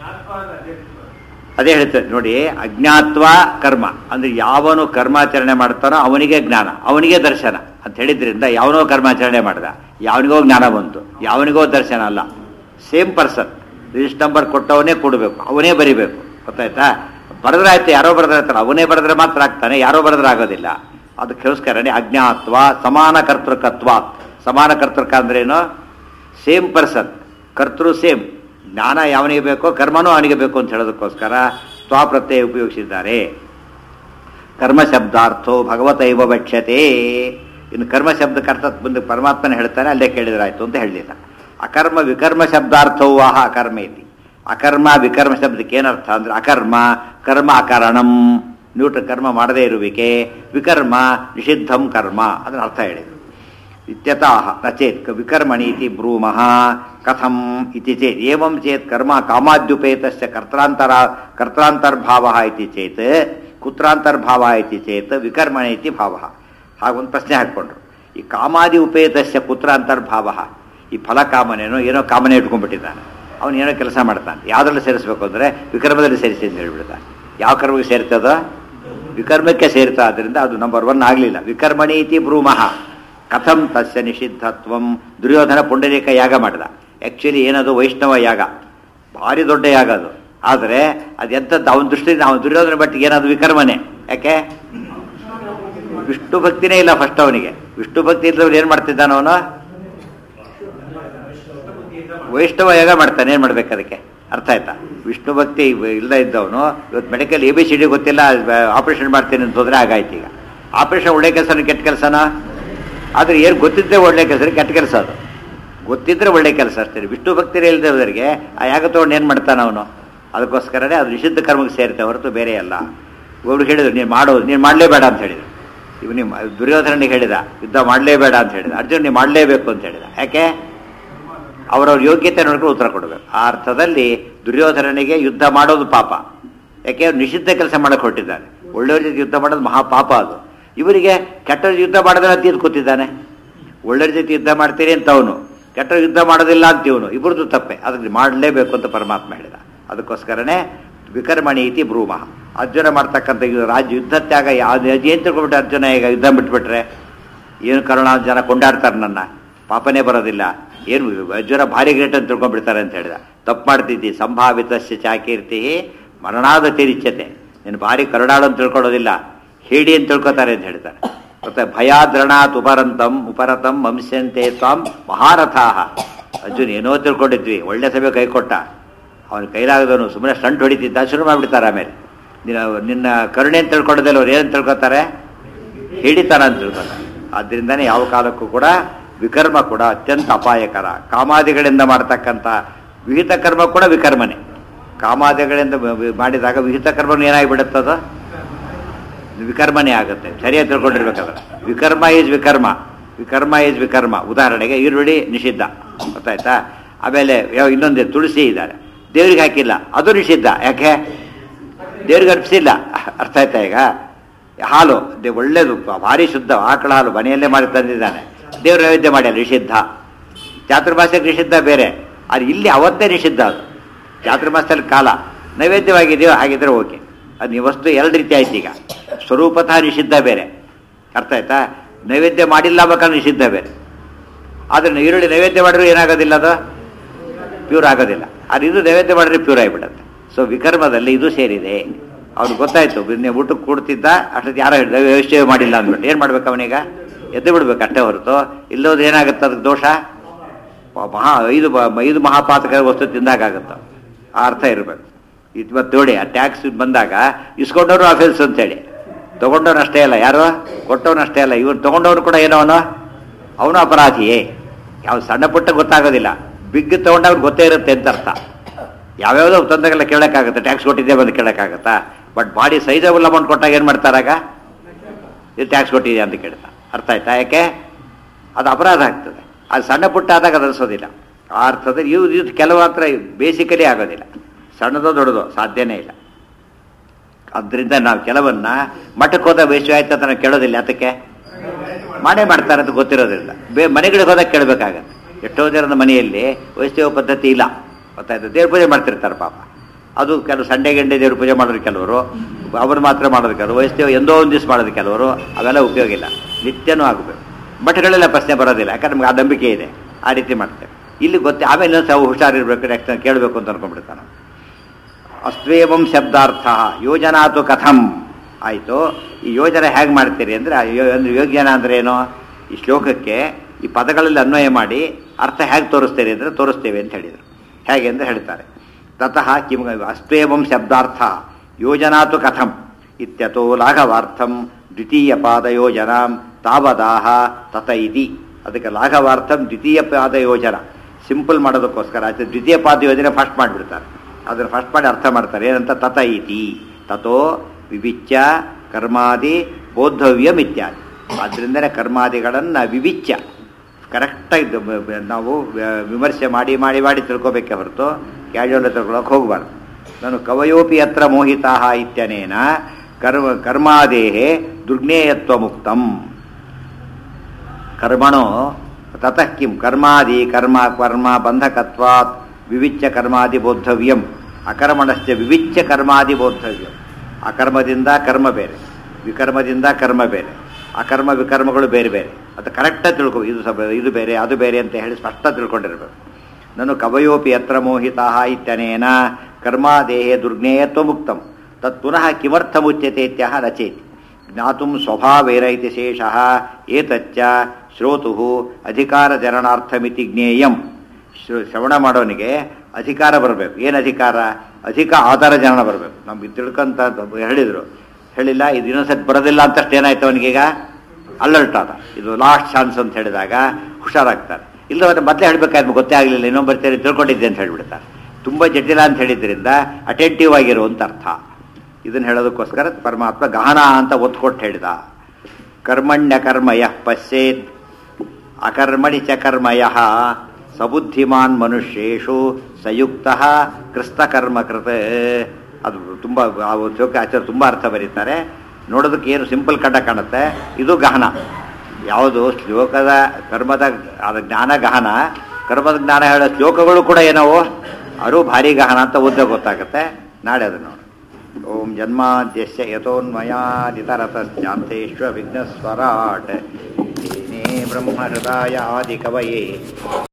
ಅದೇ ಹೇಳ್ತದೆ ನೋಡಿ ಅಜ್ಞಾತ್ವ ಕರ್ಮ ಅಂದ್ರೆ ಯಾವನು ಕರ್ಮಾಚರಣೆ ಮಾಡ್ತಾನೋ ಅವನಿಗೆ ಜ್ಞಾನ ಅವನಿಗೆ ದರ್ಶನ ಅಂತ ಹೇಳಿದ್ರಿಂದ ಯಾವನೋ ಕರ್ಮಾಚರಣೆ ಮಾಡ್ದ ಯಾವನಿಗೋ ಜ್ಞಾನ ಬಂತು ಯಾವನಿಗೋ ದರ್ಶನ ಅಲ್ಲ ಸೇಮ್ ಪರ್ಸನ್ ರಿಜಿಸ್ಟ್ ನಂಬರ್ ಕೊಟ್ಟವನೇ ಕೊಡಬೇಕು ಅವನೇ ಬರಿಬೇಕು ಗೊತ್ತಾಯ್ತಾ ಬರೆದ್ರೆ ಆಯ್ತು ಯಾರೋ ಬರೆದ್ರೆ ಆಯ್ತಲ್ಲ ಅವನೇ ಬರೆದ್ರೆ ಮಾತ್ರ ಆಗ್ತಾನೆ ಯಾರೋ ಬರೆದ್ರೆ ಆಗೋದಿಲ್ಲ ಅದಕ್ಕೋಸ್ಕರನೇ ಅಜ್ಞಾತ್ವ ಸಮಾನ ಕರ್ತೃಕತ್ವ ಸಮಾನ ಕರ್ತೃಕ ಅಂದ್ರೇನು ಸೇಮ್ ಪರ್ಸನ್ ಕರ್ತೃ ಸೇಮ್ ಜ್ಞಾನ ಯಾವನಿಗೆ ಬೇಕೋ ಕರ್ಮನೂ ಅವನಿಗೆ ಬೇಕು ಅಂತ ಹೇಳೋದಕ್ಕೋಸ್ಕರ ತ್ವಾ ಪ್ರತ್ಯಯ ಉಪಯೋಗಿಸಿದ್ದಾರೆ ಕರ್ಮ ಶಬ್ದಾರ್ಥೋ ಭಗವತೈವ ಭಕ್ಷ್ಯತೆ ಇನ್ನು ಕರ್ಮ ಶಬ್ದಕ್ಕೆ ಅರ್ಥ ಬಂದು ಪರಮಾತ್ಮನ ಹೇಳ್ತಾನೆ ಅಲ್ಲೇ ಕೇಳಿದ್ರಾಯ್ತು ಅಂತ ಹೇಳಲಿಲ್ಲ ಅಕರ್ಮ ವಿಕರ್ಮ ಶಬ್ದಾರ್ಥವು ಆಹ ಅಕರ್ಮ ಇತಿ ಅಕರ್ಮ ವಿಕರ್ಮ ಶಬ್ದಕ್ಕೆ ಏನರ್ಥ ಅಂದ್ರೆ ಅಕರ್ಮ ಕರ್ಮ ಅಕರಣಂ ನ್ಯೂಟ್ರ ಕರ್ಮ ಮಾಡದೇ ಇರುವಿಕೆ ವಿಕರ್ಮ ನಿಷಿದ್ಧಂ ಕರ್ಮ ಅದನ್ನ ಅರ್ಥ ಹೇಳಿದರು ಇತ್ಯತಃ ನ ಚೇತ್ ಕ- ವಿಕರ್ಮಣೀತಿ ಬ್ರೂಮಃ ಕಥಂ ಇತಿ ಚೇತ್ ಏವಂ ಚೇತ್ ಕರ್ಮ ಕಾಮಾದ್ಯುಪೇತಸ್ಯ ಕರ್ತಾಂತರ ಕರ್ತಾಂತರ್ಭಾವ ಇತಿ ಚೇತ್ ಕುತ್ರಾಂತರ್ಭಾವ ಇತಿ ಚೇತ್ ವಿಕರ್ಮಣ ಇತಿ ಭಾವ ಹಾಗೊಂದು ಪ್ರಶ್ನೆ ಹಾಕ್ಕೊಂಡ್ರು ಈ ಕಾಮಾದಿ ಉಪೇತಸ್ಯ ಕುತ್ರ ಅಂತರ್ಭಾವ ಈ ಫಲ ಕಾಮನೇನೋ ಏನೋ ಕಾಮನೆ ಇಟ್ಕೊಂಡ್ಬಿಟ್ಟಿದ್ದಾನೆ ಅವನು ಏನೋ ಕೆಲಸ ಮಾಡ್ತಾನೆ ಯಾವುದ್ರಲ್ಲಿ ಸೇರಿಸ್ಬೇಕು ಅಂದರೆ ವಿಕರ್ಮದಲ್ಲಿ ಸೇರಿಸಿ ಅಂತ ಹೇಳ್ಬಿಡ್ತಾನೆ ಯಾವ ಕರ್ಮಕ್ಕೆ ಸೇರ್ತದೋ ವಿಕರ್ಮಕ್ಕೆ ಸೇರ್ತಾ ಆದ್ದರಿಂದ ಅದು ನಂಬರ್ ಒನ್ ಆಗಲಿಲ್ಲ ವಿಕರ್ಮಣಿ ಇತಿ ಬ್ರೂಮಃ ಕಥಂ ತಸ್ಯ ನಿಷಿದ್ಧತ್ವಂ ದುರ್ಯೋಧನ ಪುಂಡರೀಕ ಯಾಗ ಮಾಡಿದ ಆ್ಯಕ್ಚುಲಿ ಏನದು ವೈಷ್ಣವ ಯಾಗ ಭಾರಿ ದೊಡ್ಡ ಯಾಗ ಅದು ಆದರೆ ಅದು ಎಂಥದ್ದು ಅವನ ದೃಷ್ಟಿಯಿಂದ ಅವನ ದುರ್ಯೋಧನ ಬಟ್ಟಿಗೆ ಏನದು ವಿಕರ್ಮನೆ ಯಾಕೆ ವಿಷ್ಣು ಭಕ್ತಿನೇ ಇಲ್ಲ ಫಸ್ಟ್ ಅವನಿಗೆ ವಿಷ್ಣು ಭಕ್ತಿ ಇಲ್ಲದವ್ರು ಏನು ಮಾಡ್ತಿದ್ದಾನ ಅವನು ವೈಷ್ಣವ ಯಾಗ ಮಾಡ್ತಾನೆ ಏನು ಮಾಡ್ಬೇಕು ಅದಕ್ಕೆ ಅರ್ಥ ಆಯ್ತಾ ವಿಷ್ಣು ಭಕ್ತಿ ಇಲ್ಲ ಇದ್ದವನು ಇವತ್ತು medical A B C D ಗೊತ್ತಿಲ್ಲ ಆಪರೇಷನ್ ಮಾಡ್ತೀನಿ ಅಂತ ಹೋದ್ರೆ ಆಗಾಯ್ತು ಈಗ ಆಪರೇಷನ್ ಒಳ್ಳೆ ಕೆಲಸನ ಕೆಟ್ಟ ಕೆಲಸನ ಆದರೆ ಏನು ಗೊತ್ತಿದ್ದರೆ ಒಳ್ಳೆ ಕೆಲಸ ಕೆಟ್ಟ ಕೆಲಸ ಅದು ಗೊತ್ತಿದ್ರೆ ಒಳ್ಳೆ ಕೆಲಸ ಅಷ್ಟೇ ವಿಷ್ಣು ಭಕ್ತಿರೇ ಇಲ್ಲದವರಿಗೆ ಆ ಯಾಗ ತೊಗೊಂಡು ಏನು ಮಾಡ್ತಾನೆ ಅವನು ಅದಕ್ಕೋಸ್ಕರನೇ ಅದು ನಿಷಿದ್ಧ ಕರ್ಮಕ್ಕೆ ಸೇರುತ್ತೆ ಹೊರತು ಬೇರೆ ಅಲ್ಲ ಒಬ್ರು ಹೇಳಿದ್ರು ನೀನು ಮಾಡೋದು ನೀನು ಮಾಡಲೇಬೇಡ ಅಂತ ಹೇಳಿದ್ರು ಇವ್ ನೀವು ದುರ್ಯೋಧನಿಗೆ ಹೇಳಿದ ಯುದ್ಧ ಮಾಡಲೇಬೇಡ ಅಂತ ಹೇಳಿದ ಅರ್ಜುನ್ ನೀವು ಮಾಡಲೇಬೇಕು ಅಂತ ಹೇಳಿದ ಯಾಕೆ ಅವರವ್ರ ಯೋಗ್ಯತೆ ನೋಡ್ಕೊಂಡು ಉತ್ತರ ಕೊಡಬೇಕು ಆ ಅರ್ಥದಲ್ಲಿ ದುರ್ಯೋಧನನಿಗೆ ಯುದ್ಧ ಮಾಡೋದು ಪಾಪ ಯಾಕೆ ಅವ್ರು ನಿಷಿದ್ಧ ಕೆಲಸ ಮಾಡಕ್ಕೆ ಹೊರಟಿದ್ದಾನೆ ಒಳ್ಳೆಯವ್ರ ಜೊತೆ ಯುದ್ಧ ಮಾಡೋದು ಮಹಾಪಾಪ ಅದು ಇವರಿಗೆ ಕೆಟ್ಟವ್ರ ಯುದ್ಧ ಮಾಡೋದನ್ನ ತೀರ್ದು ಕೂತಿದ್ದಾನೆ ಒಳ್ಳೆಯವ್ರ ಜೊತೆ ಯುದ್ಧ ಮಾಡ್ತೀರಿ ಅಂತ ಅವನು ಕೆಟ್ಟವ್ರ ಯುದ್ಧ ಮಾಡೋದಿಲ್ಲ ಅಂತ ಇವನು ಇಬ್ಬರದು ತಪ್ಪೆ ಅದಕ್ಕೆ ಮಾಡಲೇಬೇಕು ಅಂತ ಪರಮಾತ್ಮ ಹೇಳಿದ ಅದಕ್ಕೋಸ್ಕರನೇ ವಿಕರ್ಮಣಿ ಇತಿ ಬ್ರೂಮ ಅರ್ಜುನ ಮಾಡ್ತಕ್ಕಂಥ ಇದು ರಾಜ್ಯ ಯುದ್ಧ ತ್ಯಾಗ ಯಾವ್ದು ಏನು ತಿಳ್ಕೊಬಿಟ್ಟು ಅರ್ಜುನ ಈಗ ಯುದ್ಧ ಬಿಟ್ಬಿಟ್ರೆ ಏನು ಕರುಣ ಜನ ಕೊಂಡಾಡ್ತಾರೆ ನನ್ನ ಪಾಪನೇ ಬರೋದಿಲ್ಲ ಏನು ಅರ್ಜುನ ಭಾರಿ ಗ್ರೇಟ್ ಅಂತ ತಿಳ್ಕೊಂಡ್ಬಿಡ್ತಾರೆ ಅಂತ ಹೇಳಿದ ತಪ್ಪು ಮಾಡ್ತಿದ್ದಿ ಸಂಭಾವಿತಸ್ಯ ಚಾಕೀರ್ತಿ ಮರಣಾದ ತಿರಿಚ್ಯತೆ ನೀನು ಭಾರಿ ಕರುಣಾಳು ಅಂತ ತಿಳ್ಕೊಳ್ಳೋದಿಲ್ಲ ಹೇಳಿ ಅಂತ ತಿಳ್ಕೊತಾರೆ ಅಂತ ಹೇಳ್ತಾರೆ ಮತ್ತೆ ಭಯಾದ್ರಣಾತ್ ಉಪರಂತಂ ಉಪರತಂ ವಂಶ್ಯಂತೆ ತ್ವಾಂ ಮಹಾರಥಾಹ ಅರ್ಜುನ್ ಏನೋ ತಿಳ್ಕೊಂಡಿದ್ವಿ ಒಳ್ಳೆ ಸಭೆ ಕೈ ಕೊಟ್ಟ ಅವನ ಕೈಲಾಗದವನು ಸುಮ್ಮನೆ ಸ್ಟಂಟ್ ಹೊಡಿತಿದ್ದ ಶುರು ಮಾಡಿಬಿಡ್ತಾರೆ ಆಮೇಲೆ ನಿನ್ನ ನಿನ್ನ ಕರುಣೆ ಅಂತ ತಿಳ್ಕೊಳ್ಳೋದಿಲ್ಲ ಅವ್ರು ಏನು ತಿಳ್ಕೊತಾರೆ ಹಿಡಿತಾನ ಅಂತ ತಿಳ್ಕೊತಾರೆ ಆದ್ದರಿಂದನೇ ಯಾವ ಕಾಲಕ್ಕೂ ಕೂಡ ವಿಕರ್ಮ ಕೂಡ ಅತ್ಯಂತ ಅಪಾಯಕರ ಕಾಮಾದಿಗಳಿಂದ ಮಾಡ್ತಕ್ಕಂಥ ವಿಹಿತ ಕರ್ಮ ಕೂಡ ವಿಕರ್ಮನೆ ಕಾಮಾದಿಗಳಿಂದ ವ- ವ- ಮಾಡಿದಾಗ ವಿಹಿತ ಕರ್ಮನು ಏನಾಗಿಬಿಡುತ್ತದ ವಿಕರ್ಮನೇ ಆಗುತ್ತೆ ಸರಿಯಾಗಿ ತಿಳ್ಕೊಂಡಿರ್ಬೇಕಾದ್ರೆ ವಿಕರ್ಮ ಈಸ್ ವಿಕರ್ಮ ವಿಕರ್ಮ ಈಸ್ ವಿಕರ್ಮ ಉದಾಹರಣೆಗೆ ಈರುಳ್ಳಿ ನಿಷಿದ್ಧ ಗೊತ್ತಾಯ್ತಾ ಆಮೇಲೆ ಯಾವ- ಇನ್ನೊಂದು ತುಳಸಿ ಇದ್ದಾರೆ ದೇವ್ರಿಗೆ ಹಾಕಿಲ್ಲ ಅದು ನಿಷಿದ್ಧ ಯಾಕೆ ದೇವ್ರಿಗೆ ಅರ್ಪಿಸಿಲ್ಲ ಅರ್ಥ ಆಯ್ತಾ ಈಗ ಹಾಲು ದೇ ಒಳ್ಳೇದು ಭಾರಿ ಶುದ್ಧ ಆಕಳ ಹಾಲು ಮನೆಯಲ್ಲೇ ಮಾಡಿ ತಂದಿದ್ದಾನೆ ದೇವ್ರ ನೈವೇದ್ಯ ಮಾಡಿಲ್ಲ ನಿಷಿದ್ಧ ಚಾತುರ್ಮಾಸಕ್ಕೆ ನಿಷಿದ್ಧ ಬೇರೆ ಅದು ಇಲ್ಲಿ ಅವತ್ತೇ ನಿಷಿದ್ಧ ಅದು ಚಾತುರ್ಮಾಸದಲ್ಲಿ ಕಾಲ ನೈವೇದ್ಯವಾಗಿದೆಯೋ ಹಾಗಿದ್ರೆ ಓಕೆ ಅದು ನೀವು ವಸ್ತು ಎರಡು ರೀತಿ ಆಯ್ತು ಈಗ ಸ್ವರೂಪತಃ ನಿಷಿದ್ಧ ಬೇರೆ ಅರ್ಥ ಆಯ್ತಾ ನೈವೇದ್ಯ ಮಾಡಿಲ್ಲ ಬೇಕಾದ್ರೆ ನಿಷಿದ್ಧ ಬೇರೆ ಆದರೆ ಈರುಳ್ಳಿ ನೈವೇದ್ಯ ಮಾಡಿದ್ರು ಏನಾಗೋದಿಲ್ಲ ಅದು ಪ್ಯೂರ್ ಆಗೋದಿಲ್ಲ ಅದು ಇದು ನೈವೇದ್ಯ ಮಾಡಿದ್ರೆ ಪ್ಯೂರ್ ಆಗಿಬಿಡುತ್ತೆ ಸೊ ವಿಕರ್ಮದಲ್ಲಿ ಇದು ಸೇರಿದೆ ಅವ್ನು ಗೊತ್ತಾಯ್ತು ನೀವು ಊಟಕ್ಕೆ ಕೂಡ್ತಿದ್ದ ಅಷ್ಟೊತ್ತು ಯಾರೋ ಹೇಳಿದ ವ್ಯವಸ್ಥೆ ಮಾಡಿಲ್ಲ ಅಂದ್ಬಿಟ್ಟು ಏನು ಮಾಡ್ಬೇಕು ಅವನೀಗ ಎದ್ದು ಬಿಡ್ಬೇಕು ಅಷ್ಟೇ ಹೊರತು ಇಲ್ಲೋದ್ರೆ ಏನಾಗುತ್ತೆ ಅದಕ್ಕೆ ದೋಷ ಮಹಾ ಐದು ಬ- ಐದು ಮಹಾಪಾತಕ ವಸ್ತು ತಿಂದಾಗುತ್ತೆ ಆ ಅರ್ಥ ಇರಬೇಕು ಇದು ಮತ್ತೆ ನೋಡಿ ಆ ಟ್ಯಾಕ್ಸ್ ಬಂದಾಗ ಇಸ್ಕೊಂಡವ್ರು ಅಫೆನ್ಸ್ ಅಂತೇಳಿ ತೊಗೊಂಡವ್ನು ಅಷ್ಟೇ ಅಲ್ಲ ಯಾರು ಕೊಟ್ಟವನು ಅಷ್ಟೇ ಅಲ್ಲ ಇವನು ತೊಗೊಂಡವನು ಕೂಡ ಏನೋ ಅವನು ಅವನು ಅಪರಾಧಿಯೇ ಯಾವ ಸಣ್ಣ ಪುಟ್ಟ ಗೊತ್ತಾಗೋದಿಲ್ಲ ಬಿಗ್ ತೊಗೊಂಡವ್ರು ಗೊತ್ತೇ ಇರುತ್ತೆ ಅಂತ ಅರ್ಥ ಯಾವ್ಯಾವುದೋ ತಂದಾಗೆಲ್ಲ ಕೇಳೋಕ್ಕಾಗುತ್ತೆ ಟ್ಯಾಕ್ಸ್ ಕೊಟ್ಟಿದ್ದೆ ಬಂದು ಕೇಳೋಕ್ಕಾಗತ್ತಾ ಬಟ್ ಬಾಡಿ ಸೈಜಬಲ್ ಅಮೌಂಟ್ ಕೊಟ್ಟಾಗ ಏನು ಮಾಡ್ತಾರಾಗ ಇದು ಟ್ಯಾಕ್ಸ್ ಕೊಟ್ಟಿದೆ ಅಂತ ಕೇಳ್ತಾ ಅರ್ಥ ಆಯ್ತಾ ಯಾಕೆ ಅದು ಅಪರಾಧ ಆಗ್ತದೆ ಅದು ಸಣ್ಣ ಪುಟ್ಟ ಆದಾಗ ಅದು ಅನಿಸೋದಿಲ್ಲ ಆ ಅರ್ಥದಲ್ಲಿ ಇವು ಇದು ಕೆಲವು ಹತ್ರ ಬೇಸಿಕಲಿ ಆಗೋದಿಲ್ಲ ಸಣ್ಣದೋ ದೊಡ್ಡದೋ ಸಾಧ್ಯನೇ ಇಲ್ಲ ಅದರಿಂದ ನಾವು ಕೆಲವನ್ನ ಮಠಕ್ಕೆ ಹೋದ ವಯಸ್ಸು ಆಯ್ತು ಅಂತ ನಾವು ಕೇಳೋದಿಲ್ಲ ಅದಕ್ಕೆ ಮಾಡೇ ಮಾಡ್ತಾರೆ ಅಂತ ಗೊತ್ತಿರೋದ್ರಿಂದ ಬೇ ಮನೆಗಳಿಗೆ ಹೋದಾಗ ಕೇಳಬೇಕಾಗತ್ತೆ ಎಷ್ಟೋ ಜನದ ಮನೆಯಲ್ಲಿ ವೈಷ್ಣವ ಪದ್ಧತಿ ಇಲ್ಲ ಗೊತ್ತಾಯ್ತು ದೇವ್ರ ಪೂಜೆ ಮಾಡ್ತಿರ್ತಾರೆ ಪಾಪ ಅದು ಕೆಲವು ಸಂಡೆ ಗಂಡೆ ದೇವ್ರ ಪೂಜೆ ಮಾಡೋರು ಕೆಲವರು ಅವರು ಮಾತ್ರ ಮಾಡೋದು ಕೆಲವರು ವೈಷ್ಣವ ಎಂದೋ ಒಂದು ದಿವಸ ಮಾಡೋದು ಕೆಲವರು ಅವೆಲ್ಲ ಉಪಯೋಗ ಇಲ್ಲ ನಿತ್ಯನೂ ಆಗಬೇಕು ಮಠಗಳೆಲ್ಲ ಪ್ರಶ್ನೆ ಬರೋದಿಲ್ಲ ಯಾಕಂದ್ರೆ ನಮ್ಗೆ ಆ ನಂಬಿಕೆ ಇದೆ ಆ ರೀತಿ ಮಾಡ್ತೇವೆ ಇಲ್ಲಿ ಗೊತ್ತೇ ಆಮೇಲೆ ಇನ್ನೊಂದು ಸಹ ಹುಷಾರಿರ್ಬೇಕು ನೆಕ್ಸ್ಟ್ ಕೇಳಬೇಕು ಅಂತ ಅನ್ಕೊಂಡ್ಬಿಡ್ತಾನೆ ಅಸ್ವೇವಂ ಶಬ್ದಾರ್ಥ ಯೋಜನಾತು ಕಥಂ ಆಯಿತು ಈ ಯೋಜನೆ ಹೇಗೆ ಮಾಡ್ತೀರಿ ಅಂದರೆ ಒಂದು ಯೋಗ್ಯನ ಅಂದ್ರೆ ಏನು ಈ ಶ್ಲೋಕಕ್ಕೆ ಈ ಪದಗಳಲ್ಲಿ ಅನ್ವಯ ಮಾಡಿ ಅರ್ಥ ಹೇಗೆ ತೋರಿಸ್ತೀರಿ ಅಂದರೆ ತೋರಿಸ್ತೇವೆ ಅಂತ ಹೇಳಿದರು ಹೇಗೆ ಅಂತ ಹೇಳ್ತಾರೆ ತತಃ ಕಿಂ ಅಸ್ತ್ವೇವಂ ಶಬ್ದಾರ್ಥ ಯೋಜನಾತು ಕಥಂ ಇತ್ಯತೋ ಲಾಘವಾರ್ಥಂ ದ್ವಿತೀಯ ಪಾದಯೋಜನಾಂ ತಾವದಾಹ ತತ ಇತಿ ಅದಕ್ಕೆ ಲಾಘವಾರ್ಥಂ ದ್ವಿತೀಯ ಪಾದ ಯೋಜನ ಸಿಂಪಲ್ ಮಾಡೋದಕ್ಕೋಸ್ಕರ ಆಯ್ತು ದ್ವಿತೀಯ ಪಾದ ಯೋಜನೆ ಫಸ್ಟ್ ಮಾಡಿಬಿಡ್ತಾರೆ ಅದನ್ನು ಫಸ್ಟ್ ಮಾಡಿ ಅರ್ಥ ಮಾಡ್ತಾರೆ ಏನಂತ ತತ ಇತಿ ತಥೋ ವಿವಿಚ್ಯ ಕರ್ಮಾದಿ ಬೋದ್ಧವ್ಯಂ ಇತ್ಯಾದಿ ಆದ್ದರಿಂದನೇ ಕರ್ಮಾದಿಗಳನ್ನು ವಿವಿಚ್ಯ ಕರೆಕ್ಟಾಗಿ ನಾವು ವ- ವಿಮರ್ಶೆ ಮಾಡಿ ಮಾಡಿ ಮಾಡಿ ತಿಳ್ಕೊಬೇಕೆ ಹೊರತು ಕ್ಯಾಜುವಲ್ ತಿಳ್ಕೊಳಕ್ಕೆ ಹೋಗಬಾರ್ದು ನಾನು ಕವಯೋಪಿ ಹತ್ರ ಮೋಹಿತಾ ಇತ್ಯನೇನ ಕರ್ಮ ಕರ್ಮಾದೇಹೆ ದುರ್ಜ್ಞೇಯತ್ವ ಮುಕ್ತಂ ಕರ್ಮಣೋ ತತಃ ಕಿಂ ಕರ್ಮಾದಿ ಕರ್ಮ ಕರ್ಮ ಬಂಧಕತ್ವಾತ್ ವಿವಿಚ್ಯ ಕರ್ಮಾದಿ ಬೋದ್ಧವ್ಯಂ ಅಕರ್ಮಣಶ್ಚ ವಿವಿಚ್ಯ ಕರ್ಮಾದಿ ಬೋದ್ಧವ್ಯಂ ಅಕರ್ಮದಿಂದ ಕರ್ಮ ಬೇರೆ ವಿಕರ್ಮದಿಂದ ಕರ್ಮ ಬೇರೆ ಅಕರ್ಮ ವಿಕರ್ಮಗಳು ಬೇರೆ ಬೇರೆ ಅದು ಕರೆಕ್ಟಾಗಿ ತಿಳ್ಕೊ ಇದು ಸಬ ಇದು ಬೇರೆ ಅದು ಬೇರೆ ಅಂತ ಹೇಳಿ ಸ್ಪಷ್ಟ ತಿಳ್ಕೊಂಡಿರ್ಬೇಕು ನಾನು ಕವಯೋಪಿ ಯತ್ರ ಮೋಹಿತಾ ಇತ್ಯನೇನ ಕರ್ಮಾದೇಹೇ ದುರ್ಜ್ಞೇಯತ್ವ ಮುಕ್ತಂ ತತ್ ಪುನಃ ಕಿಮರ್ಥಮುಚ್ಯತೆ ಇತ್ಯಹ ರಚೇತಿ ಜ್ಞಾತುಂ ಸ್ವಭಾವೇರ ಇತಿ ಶೇಷಃ ಏತಚ್ಚ ಶ್ರೋತು ಅಧಿಕಾರಜರಣಾರ್ಥಮಿತಿ ಜ್ಞೇಯಂ ಶ್ರ- ಶ್ರವಣ ಮಾಡೋನಿಗೆ ಅಧಿಕಾರ ಬರಬೇಕು ಏನು ಅಧಿಕಾರ ಅಧಿಕ ಆಧಾರ ಜನನ ಬರಬೇಕು ನಮ್ಗೆ ತಿಳ್ಕೊಂತ ಹೇಳಿದರು ಹೇಳಿಲ್ಲ ಇದು ಇನ್ನೊಂದ್ಸತಿ ಬರೋದಿಲ್ಲ ಅಂತಷ್ಟು ಏನಾಯ್ತು ಅವನಿಗೀಗ ಅಲರ್ಟ್ ಆದ ಇದು ಲಾಸ್ಟ್ ಚಾನ್ಸ್ ಅಂತ ಹೇಳಿದಾಗ ಹುಷಾರಾಗ್ತಾರೆ ಇಲ್ಲದ್ರೆ ಮೊದಲೇ ಹೇಳ್ಬೇಕಾದ್ರೆ ಗೊತ್ತೇ ಆಗಲಿಲ್ಲ ಇನ್ನೊಬ್ಬ ಬರ್ತೀರಿ ತಿಳ್ಕೊಂಡಿದ್ದೆ ಅಂತ ಹೇಳ್ಬಿಡ್ತಾರೆ ತುಂಬ ಜಟಿಲ ಅಂತ ಹೇಳಿದ್ರಿಂದ ಅಟೆಂಟಿವ್ ಆಗಿರು ಅಂತ ಅರ್ಥ ಇದನ್ನು ಹೇಳೋದಕ್ಕೋಸ್ಕರ ಪರಮಾತ್ಮ ಗಹನ ಅಂತ ಒತ್ತು ಕೊಟ್ಟು ಹೇಳಿದ ಕರ್ಮಣ್ಯ ಕರ್ಮಯ ಪಶ್ಯೇತ್ ಅಕರ್ಮಣಿ ಚ ಕರ್ಮಯ ಸಬುದ್ಧಿಮಾನ್ ಮನುಷ್ಯೇಷು ಸಂಯುಕ್ತ ಕೃಸ್ತಕರ್ಮ ಕೃತ ಅದು ತುಂಬ ಆ ಶ್ಲೋಕ ಆಚಾರ್ಯ ತುಂಬ ಅರ್ಥ ಬರೀತಾರೆ ನೋಡೋದಕ್ಕೆ ಏನು ಸಿಂಪಲ್ ಕಡ್ಡ ಕಾಣುತ್ತೆ ಇದು ಗಹನ ಯಾವುದು ಶ್ಲೋಕದ ಕರ್ಮದ ಅದು ಜ್ಞಾನ ಗಹನ ಕರ್ಮದ ಜ್ಞಾನ ಹೇಳೋ ಶ್ಲೋಕಗಳು ಕೂಡ ಏನವು ಅರು ಭಾರಿ ಗಹನ ಅಂತ ಓದ್ದೆ ಗೊತ್ತಾಗುತ್ತೆ ನಾಳೆ ಅದು ನೋಡಿ ಓಂ ಜನ್ಮಾದ್ಯಸ್ಯ ಯಥೋನ್ಮಯಾದಿತರತಶ್ಚಾಂತೇಶ್ವ ವಿಘ್ನಸ್ವರಾಟ್ ಬ್ರಹ್ಮಹೃದಾಯ ಆದಿಕವಯೇ